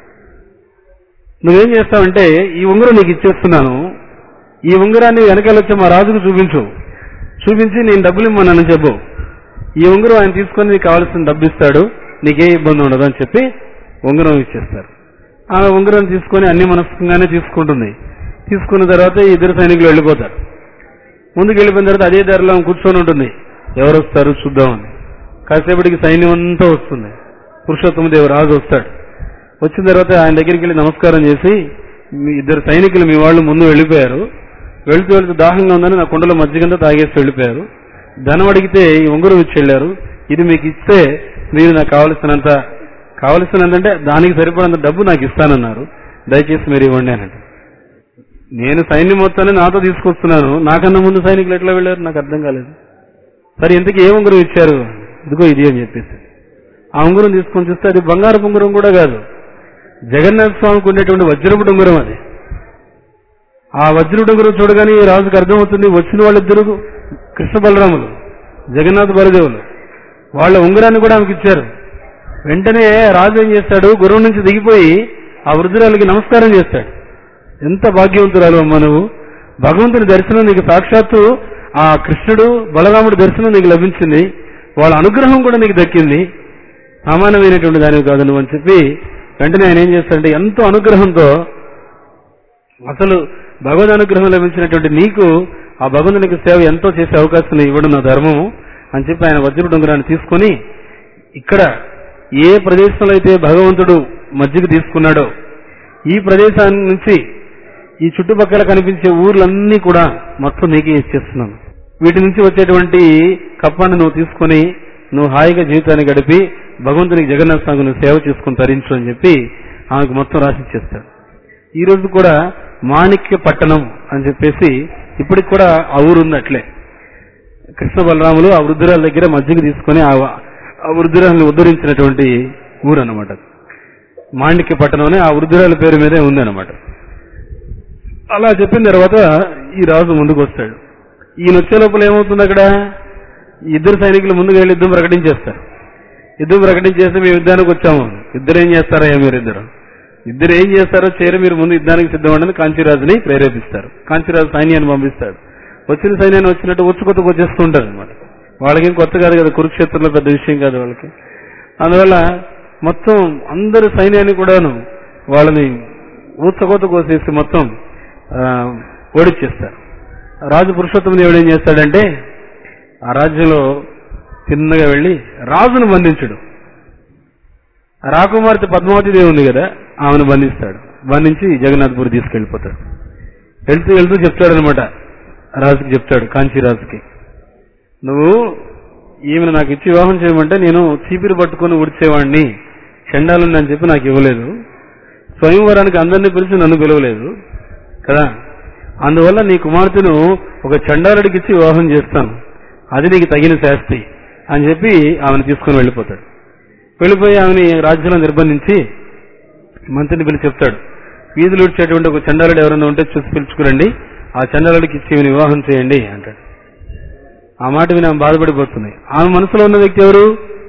Speaker 1: నువ్వేం చేస్తావంటే ఈ ఉంగరం నీకు ఇచ్చేస్తున్నాను ఈ ఉంగరాన్ని వెనకాల వచ్చి మా రాజుకు చూపించు చూపించి నేను డబ్బులు ఇమ్మన్నాను చెప్పు ఈ ఉంగరం ఆయన తీసుకొని నీకు కావాల్సిన డబ్బు ఇస్తాడు నీకే ఇబ్బంది ఉండదు అని చెప్పి ఉంగరం ఇచ్చేస్తారు ఆమె ఉంగరం తీసుకొని అన్ని మనస్కంగానే తీసుకుంటుంది తీసుకున్న తర్వాత ఈ ఇద్దరు సైనికులు వెళ్ళిపోతారు ముందుకు వెళ్ళిపోయిన తర్వాత అదే దారిలో ఆమె కూర్చొని ఉంటుంది ఎవరు వస్తారు చూద్దామని కాసేపటికి సైన్యం అంతా వస్తుంది పురుషోత్తమ దేవ రాజు వస్తాడు వచ్చిన తర్వాత ఆయన దగ్గరికి వెళ్ళి నమస్కారం చేసి మీ ఇద్దరు సైనికులు మీ వాళ్ళు ముందు వెళ్ళిపోయారు వెళుతూ వెళుతూ దాహంగా ఉందని నా కుండలో మజ్జిగంతా తాగేసి వెళ్ళిపోయారు ధనం అడిగితే ఈ ఉంగరం ఇచ్చి వెళ్ళారు ఇది మీకు ఇస్తే మీరు నాకు కావలసినంత కావలసినంత అంటే దానికి సరిపడినంత డబ్బు నాకు ఇస్తానన్నారు దయచేసి మీరు ఇవ్వండి అని నేను సైన్యం మొత్తాన్ని నాతో తీసుకొస్తున్నాను నాకన్నా ముందు సైనికులు ఎట్లా వెళ్ళారు నాకు అర్థం కాలేదు సరే ఇంతకీ ఏ ఉంగరం ఇచ్చారు ఇదిగో ఇది అని చెప్పేసి ఆ ఉంగరం తీసుకొని చూస్తే అది బంగారు ఉంగరం కూడా కాదు జగన్నాథ స్వామికి ఉండేటువంటి వజ్రపుడు ఉంగరం అది ఆ వజ్రుడు ఉంగరం చూడగానే ఈ రాజుకు అర్థమవుతుంది వచ్చిన వాళ్ళిద్దరు కృష్ణ బలరాములు జగన్నాథ్ బలదేవులు వాళ్ళ ఉంగరాన్ని కూడా ఆమెకి ఇచ్చారు వెంటనే రాజు ఏం చేస్తాడు గురువు నుంచి దిగిపోయి ఆ వృద్ధురాలకి నమస్కారం చేస్తాడు ఎంత భాగ్యవంతురాలు అమ్మ నువ్వు భగవంతుని దర్శనం నీకు సాక్షాత్తు ఆ కృష్ణుడు బలరాముడి దర్శనం నీకు లభించింది వాళ్ళ అనుగ్రహం కూడా నీకు దక్కింది సామాన్యమైనటువంటి దానివి కాదు నువ్వు అని చెప్పి వెంటనే ఆయన ఏం చేస్తాడంటే ఎంతో అనుగ్రహంతో అసలు భగవద్ అనుగ్రహం లభించినటువంటి నీకు ఆ భగవంతునికి సేవ ఎంతో చేసే అవకాశం ఇవ్వడం నా ధర్మము అని చెప్పి ఆయన వజ్రపు ఉంగరాన్ని తీసుకొని ఇక్కడ ఏ ప్రదేశంలో అయితే భగవంతుడు మజ్జిగ తీసుకున్నాడో ఈ ప్రదేశాన్ని నుంచి ఈ చుట్టుపక్కల కనిపించే ఊర్లన్నీ కూడా మొత్తం నీకే ఇచ్చేస్తున్నాను వీటి నుంచి వచ్చేటువంటి కప్పాన్ని నువ్వు తీసుకొని నువ్వు హాయిగా జీవితాన్ని గడిపి భగవంతునికి జగన్నాథ స్వామి నువ్వు సేవ చేసుకుని తరించు అని చెప్పి ఆమెకు మొత్తం రాసి ఇచ్చేస్తాడు ఈ రోజు కూడా మాణిక్య పట్టణం అని చెప్పేసి ఇప్పటికి కూడా ఆ ఊరు ఉంది అట్లే కృష్ణ బలరాములు ఆ వృద్ధురాల దగ్గర మజ్జిగ తీసుకొని ఆ ఆ వృద్ధురాలను ఉద్ధరించినటువంటి ఊరు అనమాట మాండిక్య పట్టణం అని ఆ వృద్ధురాల పేరు మీదే ఉందన్నమాట అలా చెప్పిన తర్వాత ఈ రాజు ముందుకు వస్తాడు ఈయన వచ్చే లోపల ఏమవుతుంది అక్కడ ఈ ఇద్దరు సైనికులు ముందుకు వెళ్ళి యుద్ధం ప్రకటించేస్తారు యుద్ధం ప్రకటించేస్తే మేము యుద్ధానికి వచ్చాము ఇద్దరు ఏం చేస్తారయ్యా మీరు ఇద్దరు ఇద్దరు ఏం చేస్తారో చేరి మీరు ముందు యుద్ధానికి సిద్ధమండని కాంచీరాజుని ప్రేరేపిస్తారు కాంచీరాజు సైన్యాన్ని పంపిస్తాడు వచ్చిన సైన్యాన్ని వచ్చినట్టు వచ్చి కొత్తకు వచ్చేస్తూ ఉంటారు అనమాట వాళ్ళకేం కొత్త కాదు కదా కురుక్షేత్రంలో పెద్ద విషయం కాదు వాళ్ళకి అందువల్ల మొత్తం అందరు సైన్యాన్ని కూడాను వాళ్ళని ఊచకోత కోసేసి మొత్తం ఆ, ఓడిచ్చేస్తారు రాజు పురుషోత్తమ దేవుడు ఏం చేస్తాడంటే ఆ రాజ్యంలో చిన్నగా వెళ్ళి రాజును బంధించడు రాకుమార్తె పద్మావతి దేవి ఉంది కదా ఆమెను బంధిస్తాడు బంధించి జగన్నాథ్పూర్ తీసుకెళ్లిపోతాడు వెళ్తూ వెళ్తూ చెప్తాడు అనమాట రాజుకి చెప్తాడు కాంచీరాజుకి నువ్వు ఈమెను నాకు ఇచ్చి వివాహం చేయమంటే నేను చీపిరి పట్టుకొని ఉడిచేవాడిని చండాలని అని చెప్పి నాకు ఇవ్వలేదు స్వయంవరానికి అందరినీ పిలిచి నన్ను పిలవలేదు కదా అందువల్ల నీ కుమార్తెను ఒక చండాలుడికి ఇచ్చి వివాహం చేస్తాను అది నీకు తగిన శాస్తి అని చెప్పి ఆమెను తీసుకుని వెళ్ళిపోతాడు వెళ్ళిపోయి ఆమెని రాజ్యంలో నిర్బంధించి మంత్రిని పిలిచి చెప్తాడు వీధులు ఇచ్చేటువంటి ఒక చండాలుడు ఎవరైనా ఉంటే చూసి పిలుచుకురండి ఆ చండాలుడికి ఇచ్చి ఈమెను వివాహం చేయండి అంటాడు ఆ మాట విని ఆమె బాధపడిపోతుంది ఆమె మనసులో ఉన్న వ్యక్తి ఎవరు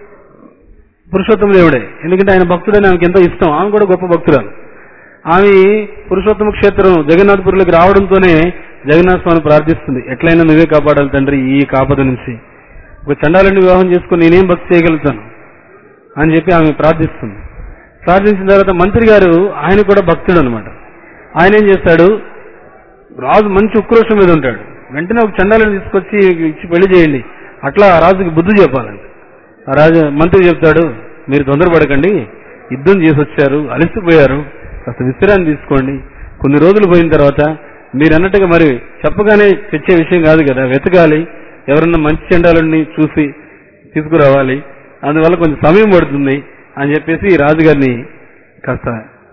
Speaker 1: పురుషోత్తమ దేవుడే ఎందుకంటే ఆయన భక్తుడని ఆమెకి ఎంతో ఇష్టం ఆమె కూడా గొప్ప భక్తురాలు ఆమె పురుషోత్తమ క్షేత్రం జగన్నాథపురిలోకి రావడంతోనే జగన్నాథ స్వామిని ప్రార్థిస్తుంది ఎట్లయినా నువ్వే కాపాడాలి తండ్రి ఈ కాపద నుంచి ఒక చండాలని వివాహం చేసుకుని నేనేం భక్తి చేయగలుగుతాను అని చెప్పి ఆమె ప్రార్థిస్తుంది ప్రార్థించిన తర్వాత మంత్రి గారు ఆయన కూడా భక్తుడు అనమాట ఆయన ఏం చేస్తాడు రాజు మంచి ఉక్రోషం మీద ఉంటాడు వెంటనే ఒక చండాలని తీసుకొచ్చి ఇచ్చి పెళ్లి చేయండి అట్లా ఆ రాజుకి బుద్ధి చెప్పాలండి ఆ రాజు మంత్రి చెప్తాడు మీరు తొందరపడకండి యుద్ధం చేసి వచ్చారు అలసిపోయారు కాస్త విశ్రాంతి తీసుకోండి కొన్ని రోజులు పోయిన తర్వాత మీరు అన్నట్టుగా మరి చెప్పగానే తెచ్చే విషయం కాదు కదా వెతకాలి ఎవరన్నా మంచి చండాలని చూసి తీసుకురావాలి అందువల్ల కొంచెం సమయం పడుతుంది అని చెప్పేసి ఈ రాజుగారిని కాస్త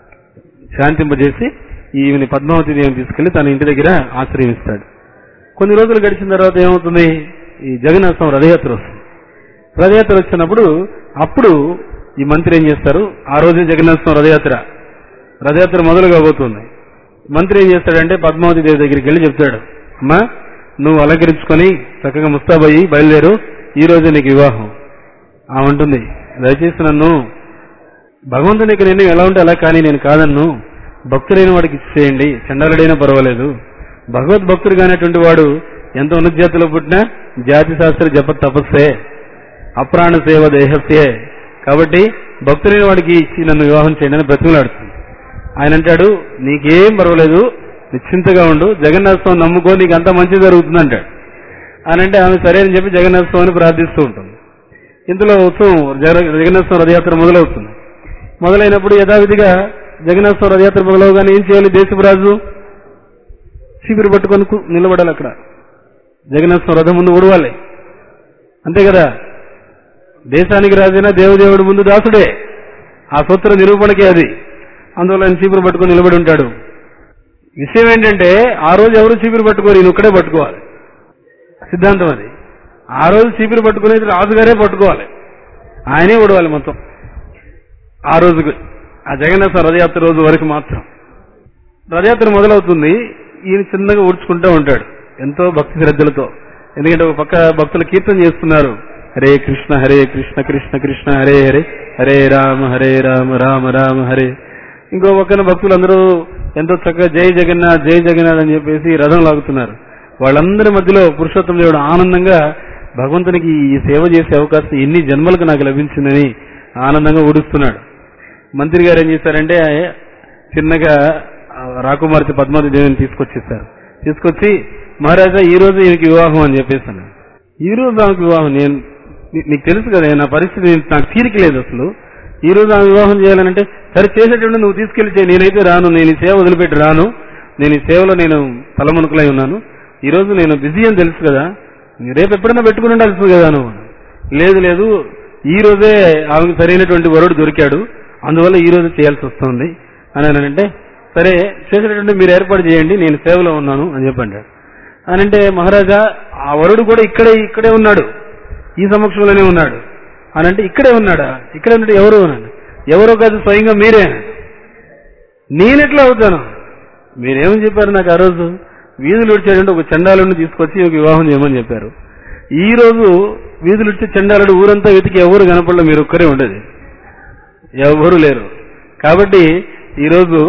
Speaker 1: శాంతింపజేసి ఈమెని పద్మావతి దేవిని తీసుకెళ్లి తన ఇంటి దగ్గర ఆశ్రయిస్తాడు కొన్ని రోజులు గడిచిన తర్వాత ఏమవుతుంది ఈ జగన్నాథం రథయాత్ర వస్తుంది రథయాత్ర వచ్చినప్పుడు అప్పుడు ఈ మంత్రి ఏం చేస్తారు ఆ రోజే జగన్నాథం రథయాత్ర రథయాత్ర మొదలు కాబోతుంది మంత్రి ఏం చేస్తాడంటే పద్మావతి దేవి దగ్గరికి వెళ్ళి చెప్తాడు అమ్మా నువ్వు అలంకరించుకొని చక్కగా ముస్తాబయ్యి బయలుదేరు ఈ రోజు నీకు వివాహం ఆ ఉంటుంది దయచేసి నన్ను భగవంతునికి నేను ఎలా ఉంటే అలా కానీ నేను కాదన్ను భక్తుడైన వాడికి ఇచ్చేయండి చండాలుడైనా పర్వాలేదు భగవద్భక్తుడు కానటువంటి వాడు ఎంత ఉన్నత జాతిలో పుట్టినా జాతి శాస్త్ర జప తపస్సే అప్రాణ సేవ దేహస్యే కాబట్టి భక్తుడైన వాడికి ఇచ్చి నన్ను వివాహం చేయండి అని బ్రతిమలాడుతుంది ఆయన అంటాడు నీకేం పర్వాలేదు నిశ్చింతగా ఉండు జగన్నాథ స్వామి నమ్ముకో నీకు అంతా మంచి జరుగుతుంది అంటాడు అని అంటే ఆమె సరే అని చెప్పి జగన్నాథ స్వామిని ప్రార్థిస్తూ ఉంటుంది ఇందులో ఉత్సవం జగ- జగన్నాథ స్వామి రథయాత్ర మొదలవుతుంది మొదలైనప్పుడు యథావిధిగా జగన్నాథ స్వామి రథయాత్ర మొదలవగానే ఏం చేయాలి దేశపు రాజు చీపిరి పట్టుకొని కు- నిలబడాలి అక్కడ జగన్నాథ స్వామి రథం ముందు ఉడవాలి అంతే కదా దేశానికి రాజైనా దేవదేవుడు ముందు దాసుడే ఆ సూత్ర నిరూపణకే అది అందువల్ల ఆయన చీపురు పట్టుకొని నిలబడి ఉంటాడు విషయం ఏంటంటే ఆ రోజు ఎవరు చీపురు పట్టుకోరు ఈయన ఒక్కడే పట్టుకోవాలి సిద్ధాంతం అది ఆ రోజు చీపురు పట్టుకునేది రాజుగారే పట్టుకోవాలి ఆయనే ఉడవాలి మొత్తం ఆ రోజుకి ఆ జగన్నాథ రథయాత్ర రోజు వరకు మాత్రం రథయాత్ర మొదలవుతుంది ఈయన చిన్నగా ఊడ్చుకుంటూ ఉంటాడు ఎంతో భక్తి శ్రద్ధలతో ఎందుకంటే ఒక పక్క భక్తులు కీర్తన చేస్తున్నారు హరే కృష్ణ హరే కృష్ణ కృష్ణ కృష్ణ హరే హరే హరే రామ హరే రామ రామ రామ హరే ఇంకో పక్కన భక్తులందరూ ఎంతో చక్కగా జై జగన్నాథ్ జై జగన్నాథ్ అని చెప్పేసి రథం లాగుతున్నారు వాళ్ళందరి మధ్యలో పురుషోత్తమ దేవుడు ఆనందంగా భగవంతునికి ఈ సేవ చేసే అవకాశం ఎన్ని జన్మలకు నాకు లభించిందని ఆనందంగా ఊడుస్తున్నాడు మంత్రి గారు ఏం చేశారంటే చిన్నగా ఆ, రాకుమార్తె పద్మావతి దేవిని తీసుకొచ్చేసారు తీసుకొచ్చి మహారాజా ఈ రోజు ఈయనకి వివాహం అని చెప్పేసాను ఈ రోజు ఆమెకు వివాహం నేను నీ- నీకు తెలుసు కదా నా పరిస్థితి నాకు తీరిక లేదు అసలు ఈ రోజు ఆమె వివాహం చేయాలంటే సరే చేసేటప్పుడు నువ్వు తీసుకెళ్లి చేయి నేనైతే రాను నేను ఈ సేవ వదిలిపెట్టి రాను నేను ఈ సేవలో నేను తలమునుకులై ఉన్నాను ఈ రోజు నేను బిజీ అని తెలుసు కదా నీ రేపు ఎప్పుడైనా పెట్టుకుని ఉండాల్సింది కదా నువ్వు లేదు లేదు ఈ రోజే ఆమెకు సరైనటువంటి వరుడు దొరికాడు అందువల్ల ఈ రోజు చేయాల్సి వస్తుంది అని అంటే సరే చేసేటటువంటి మీరు ఏర్పాటు చేయండి నేను సేవలో ఉన్నాను అని చెప్పండి అని అంటే మహారాజా ఆ వరుడు కూడా ఇక్కడే ఇక్కడే ఉన్నాడు ఈ సమక్షంలోనే ఉన్నాడు అని అంటే ఇక్కడే ఉన్నాడా ఇక్కడే ఉన్నాడు ఎవరు అన్నాడు ఎవరో కాదు స్వయంగా మీరే నేనెట్లా అవుతాను మీరేమని చెప్పారు నాకు ఆ రోజు వీధులు విడిచాడంటే ఒక చండాలుడిని తీసుకొచ్చి ఒక వివాహం చేయమని చెప్పారు ఈ రోజు వీధులు విడిచే చండాలుడు ఊరంతా వెతికి ఎవరు కనపడలే మీరు ఒక్కరే ఉండేది ఎవరు లేరు కాబట్టి ఈరోజు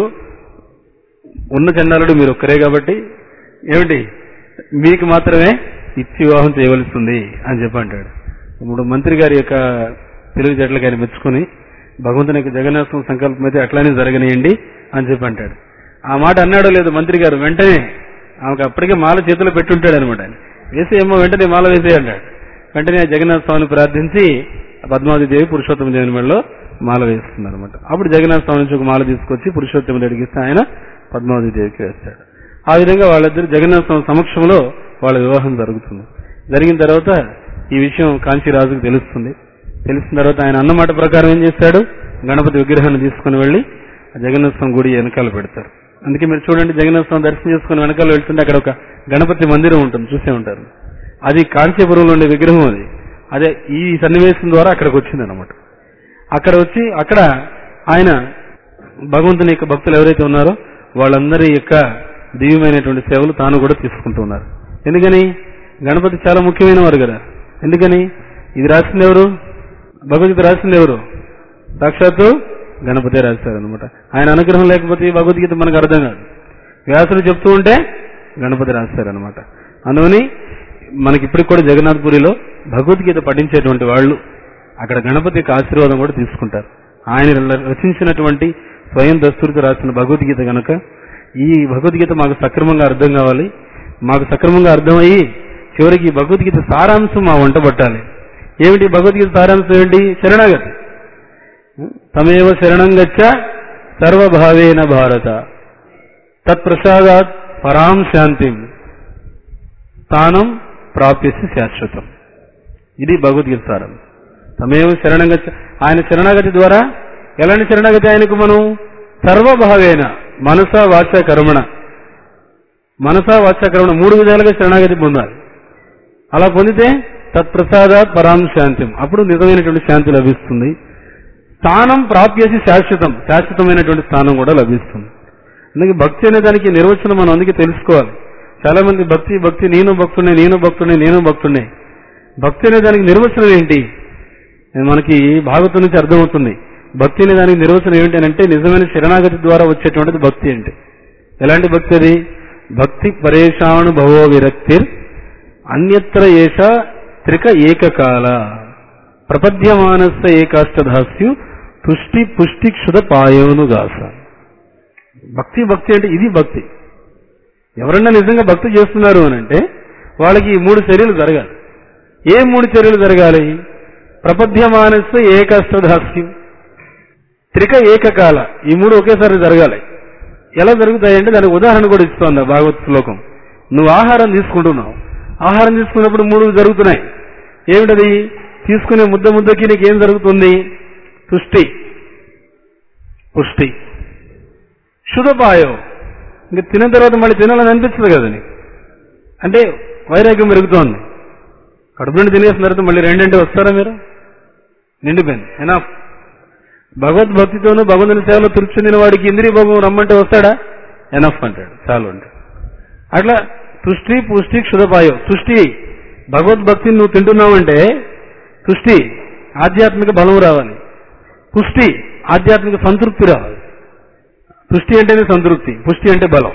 Speaker 1: ఉన్న చండాలుడు మీరు ఒక్కరే కాబట్టి ఏమిటి మీకు మాత్రమే ఇచ్చి వివాహం చేయవలసింది అని చెప్పి అంటాడు ఇప్పుడు మంత్రి గారి యొక్క తెలివితేటలకు ఆయన మెచ్చుకుని భగవంతుని యొక్క జగన్నాథం సంకల్పం అయితే అట్లానే జరగనియండి అని చెప్పి అంటాడు ఆ మాట అన్నాడో లేదు మంత్రి గారు వెంటనే ఆమెకు అప్పటికే మాల చేతిలో పెట్టుంటాడు అనమాట వేసేయమ్మో వెంటనే మాల వేసే అంటాడు వెంటనే ఆ జగన్నాథ స్వామిని ప్రార్థించి పద్మావతి దేవి పురుషోత్తమ దేవుని మెడలో మాల వేస్తుంది అనమాట అప్పుడు జగన్నాథ స్వామి నుంచి ఒక మాల తీసుకొచ్చి పురుషోత్తమ దేవుడికి ఇస్తే ఆయన పద్మావతి దేవికి వేస్తాడు ఆ విధంగా వాళ్ళిద్దరు జగన్నాథ స్వామి సమక్షంలో వాళ్ళ వివాహం జరుగుతుంది జరిగిన తర్వాత ఈ విషయం కాంచీరాజుకు తెలుస్తుంది తెలిసిన తర్వాత ఆయన అన్నమాట ప్రకారం ఏం చేశాడు గణపతి విగ్రహాన్ని తీసుకుని వెళ్లి ఆ జగన్నాథ స్వామి గుడి వెనకాల పెడతారు అందుకే మీరు చూడండి జగన్నాథ స్వామి దర్శనం చేసుకుని వెనకాల వెళ్తుంటే అక్కడ ఒక గణపతి మందిరం ఉంటుంది చూసే ఉంటారు అది కాంచీపురంలో ఉండే విగ్రహం అది అదే ఈ సన్నివేశం ద్వారా అక్కడికి వచ్చింది అనమాట అక్కడ వచ్చి అక్కడ ఆయన భగవంతుని యొక్క భక్తులు ఎవరైతే ఉన్నారో వాళ్ళందరి యొక్క దివ్యమైనటువంటి సేవలు తాను కూడా తీసుకుంటూ ఉన్నారు ఎందుకని గణపతి చాలా ముఖ్యమైన వారు కదా ఎందుకని ఇది రాసింది ఎవరు భగవద్గీత రాసింది ఎవరు సాక్షాత్తు గణపతి రాశారు అనమాట ఆయన అనుగ్రహం లేకపోతే ఈ భగవద్గీత మనకు అర్థం కాదు వ్యాసులు చెప్తూ ఉంటే గణపతి రాశారనమాట అందువని మనకి ఇప్పటికి కూడా జగన్నాథ్పురిలో భగవద్గీత పఠించేటువంటి వాళ్ళు అక్కడ గణపతి యొక్క ఆశీర్వాదం కూడా తీసుకుంటారు ఆయన రచించినటువంటి స్వయం దస్తూరితో రాసిన భగవద్గీత గనక ఈ భగవద్గీత మాకు సక్రమంగా అర్థం కావాలి మాకు సక్రమంగా అర్థమయ్యి చివరికి ఈ భగవద్గీత సారాంశం మా వంట పట్టాలి ఏమిటి భగవద్గీత సారాంశం ఏంటి శరణాగతి తమేవ శరణం గచ్చ సర్వభావేన భారత తత్ప్రసాదాత్ పరాం శాంతిం స్థానం ప్రాప్యసి శాశ్వతం ఇది భగవద్గీత సారం తమేవ శరణగతి ఆయన శరణాగతి ద్వారా ఎలాంటి శరణాగతి ఆయనకు మనం సర్వభావేన మనస వాచ కర్మణ మనస వాచ కర్మణ మూడు విధాలుగా శరణాగతి పొందాలి అలా పొందితే తత్ప్రసాదాత్ పరాం శాంతిం అప్పుడు నిజమైనటువంటి శాంతి లభిస్తుంది స్థానం ప్రాప్యసి శాశ్వతం శాశ్వతమైనటువంటి స్థానం కూడా లభిస్తుంది అందుకే భక్తి అనే దానికి నిర్వచనం మనం అందుకే తెలుసుకోవాలి చాలా మంది భక్తి భక్తి నేను భక్తుడే నేను భక్తుడే నేను భక్తుడే భక్తి అనే దానికి నిర్వచనం ఏంటి మనకి భాగవతం నుంచి అర్థమవుతుంది భక్తి అనే దానికి నిర్వచనం ఏంటి అని అంటే నిజమైన శరణాగతి ద్వారా వచ్చేటువంటిది భక్తి అంటే ఎలాంటి భక్తి అది భక్తి పరేషాను భవో విరక్తిర్ అన్యత్ర ఏష త్రిక ఏకకాల ప్రపద్యమానస్య ఏకాష్టదాస్యు తుష్టి పుష్టి క్షుద పాయోనుగాస భక్తి భక్తి అంటే ఇది భక్తి ఎవరన్నా నిజంగా భక్తి చేస్తున్నారు అని అంటే వాళ్ళకి ఈ మూడు చర్యలు జరగాలి ఏ మూడు చర్యలు జరగాలి ప్రపద్యమానస్య ఏకాష్టదాస్యం త్రిక ఏకకాల ఈ మూడు ఒకేసారి జరగాలి ఎలా జరుగుతాయంటే దానికి ఉదాహరణ కూడా ఇస్తోంది ఆ భాగవత్ శ్లోకం నువ్వు ఆహారం తీసుకుంటున్నావు ఆహారం తీసుకున్నప్పుడు మూడు జరుగుతున్నాయి ఏమిటది తీసుకునే ముద్ద ముద్దకి నీకేం జరుగుతుంది తుష్టి పుష్టి శుధపాయం ఇంకా తిన్న తర్వాత మళ్ళీ తినాలని అనిపిస్తుంది కదా నీకు అంటే వైరాగ్యం పెరుగుతోంది కడుపు నుండి తినేసిన తర్వాత మళ్ళీ రెండంటే వస్తారా మీరు నిండిపోయింది ఎనాఫ్ భగవద్భక్తితోనూ భగవంతుని సేవలో తృప్తి చెందిన వాడికి ఇంద్రియ భోగం రమ్మంటే వస్తాడా ఎనఫ్ అంటాడు చాలు అంటాడు అట్లా తుష్టి పుష్టి క్షుధపాయం తుష్టి భగవద్భక్తిని నువ్వు తింటున్నావంటే తుష్టి ఆధ్యాత్మిక బలం రావాలి పుష్టి ఆధ్యాత్మిక సంతృప్తి రావాలి పుష్టి అంటేనే సంతృప్తి పుష్టి అంటే బలం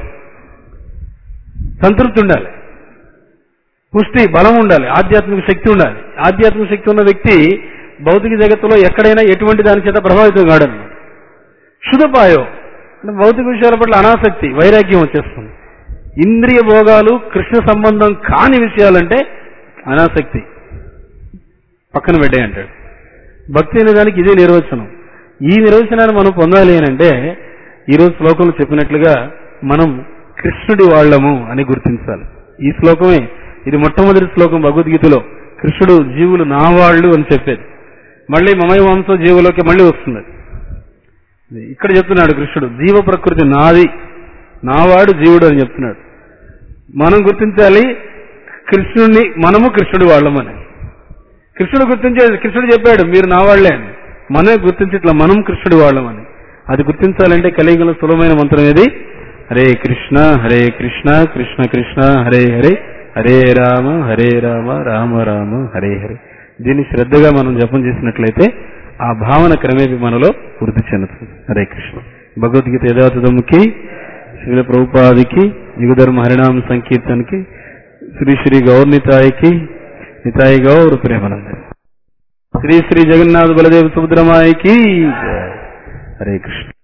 Speaker 1: సంతృప్తి ఉండాలి పుష్టి బలం ఉండాలి ఆధ్యాత్మిక శక్తి ఉండాలి ఆధ్యాత్మిక శక్తి ఉన్న వ్యక్తి భౌతిక జగత్తులో ఎక్కడైనా ఎటువంటి దాని చేత ప్రభావితం కాడన్నమాట క్షుదపాయో అంటే భౌతిక విషయాల పట్ల అనాసక్తి వైరాగ్యం వచ్చేస్తుంది ఇంద్రియ భోగాలు కృష్ణ సంబంధం కాని విషయాలంటే అనాసక్తి పక్కన పెట్టే అంటాడు భక్తి అనే దానికి ఇదే నిర్వచనం ఈ నిర్వచనాన్ని మనం పొందాలి అని అంటే ఈరోజు శ్లోకంలో చెప్పినట్లుగా మనం కృష్ణుడి వాళ్ళము అని గుర్తించాలి ఈ శ్లోకమే ఇది మొట్టమొదటి శ్లోకం భగవద్గీతలో కృష్ణుడు జీవులు నా వాళ్ళు అని చెప్పేది మళ్ళీ మమయ వంశ జీవులోకి మళ్ళీ వస్తుంది ఇక్కడ చెప్తున్నాడు కృష్ణుడు జీవ ప్రకృతి నాది నావాడు జీవుడు అని చెప్తున్నాడు మనం గుర్తించాలి కృష్ణుడిని మనము కృష్ణుడి వాళ్ళమని కృష్ణుడు గుర్తించే కృష్ణుడు చెప్పాడు మీరు నా వాళ్లే అని మనమే గుర్తించట్లా మనం కృష్ణుడి వాళ్ళమని అది గుర్తించాలంటే కలియుగంలో సులభమైన మంత్రం ఏది హరే కృష్ణ హరే కృష్ణ కృష్ణ కృష్ణ హరే హరే హరే రామ హరే రామ రామ రామ హరే హరే దీన్ని శ్రద్ధగా మనం జపం చేసినట్లయితే ఆ భావన క్రమేపీ మనలో వృద్ధి చెందుతుంది హరే కృష్ణ భగవద్గీత యథాతథముకి శ్రీల ప్రభుపాదికి యుగధర్మ హరినామ సంకీర్తనకి శ్రీ శ్రీ గౌర్ నితాయికి నితాయి గౌర్ ప్రేమానంద శ్రీ శ్రీ జగన్నాథ్ బలదేవ్ సుభద్రమాయికి జయ. హరే కృష్ణ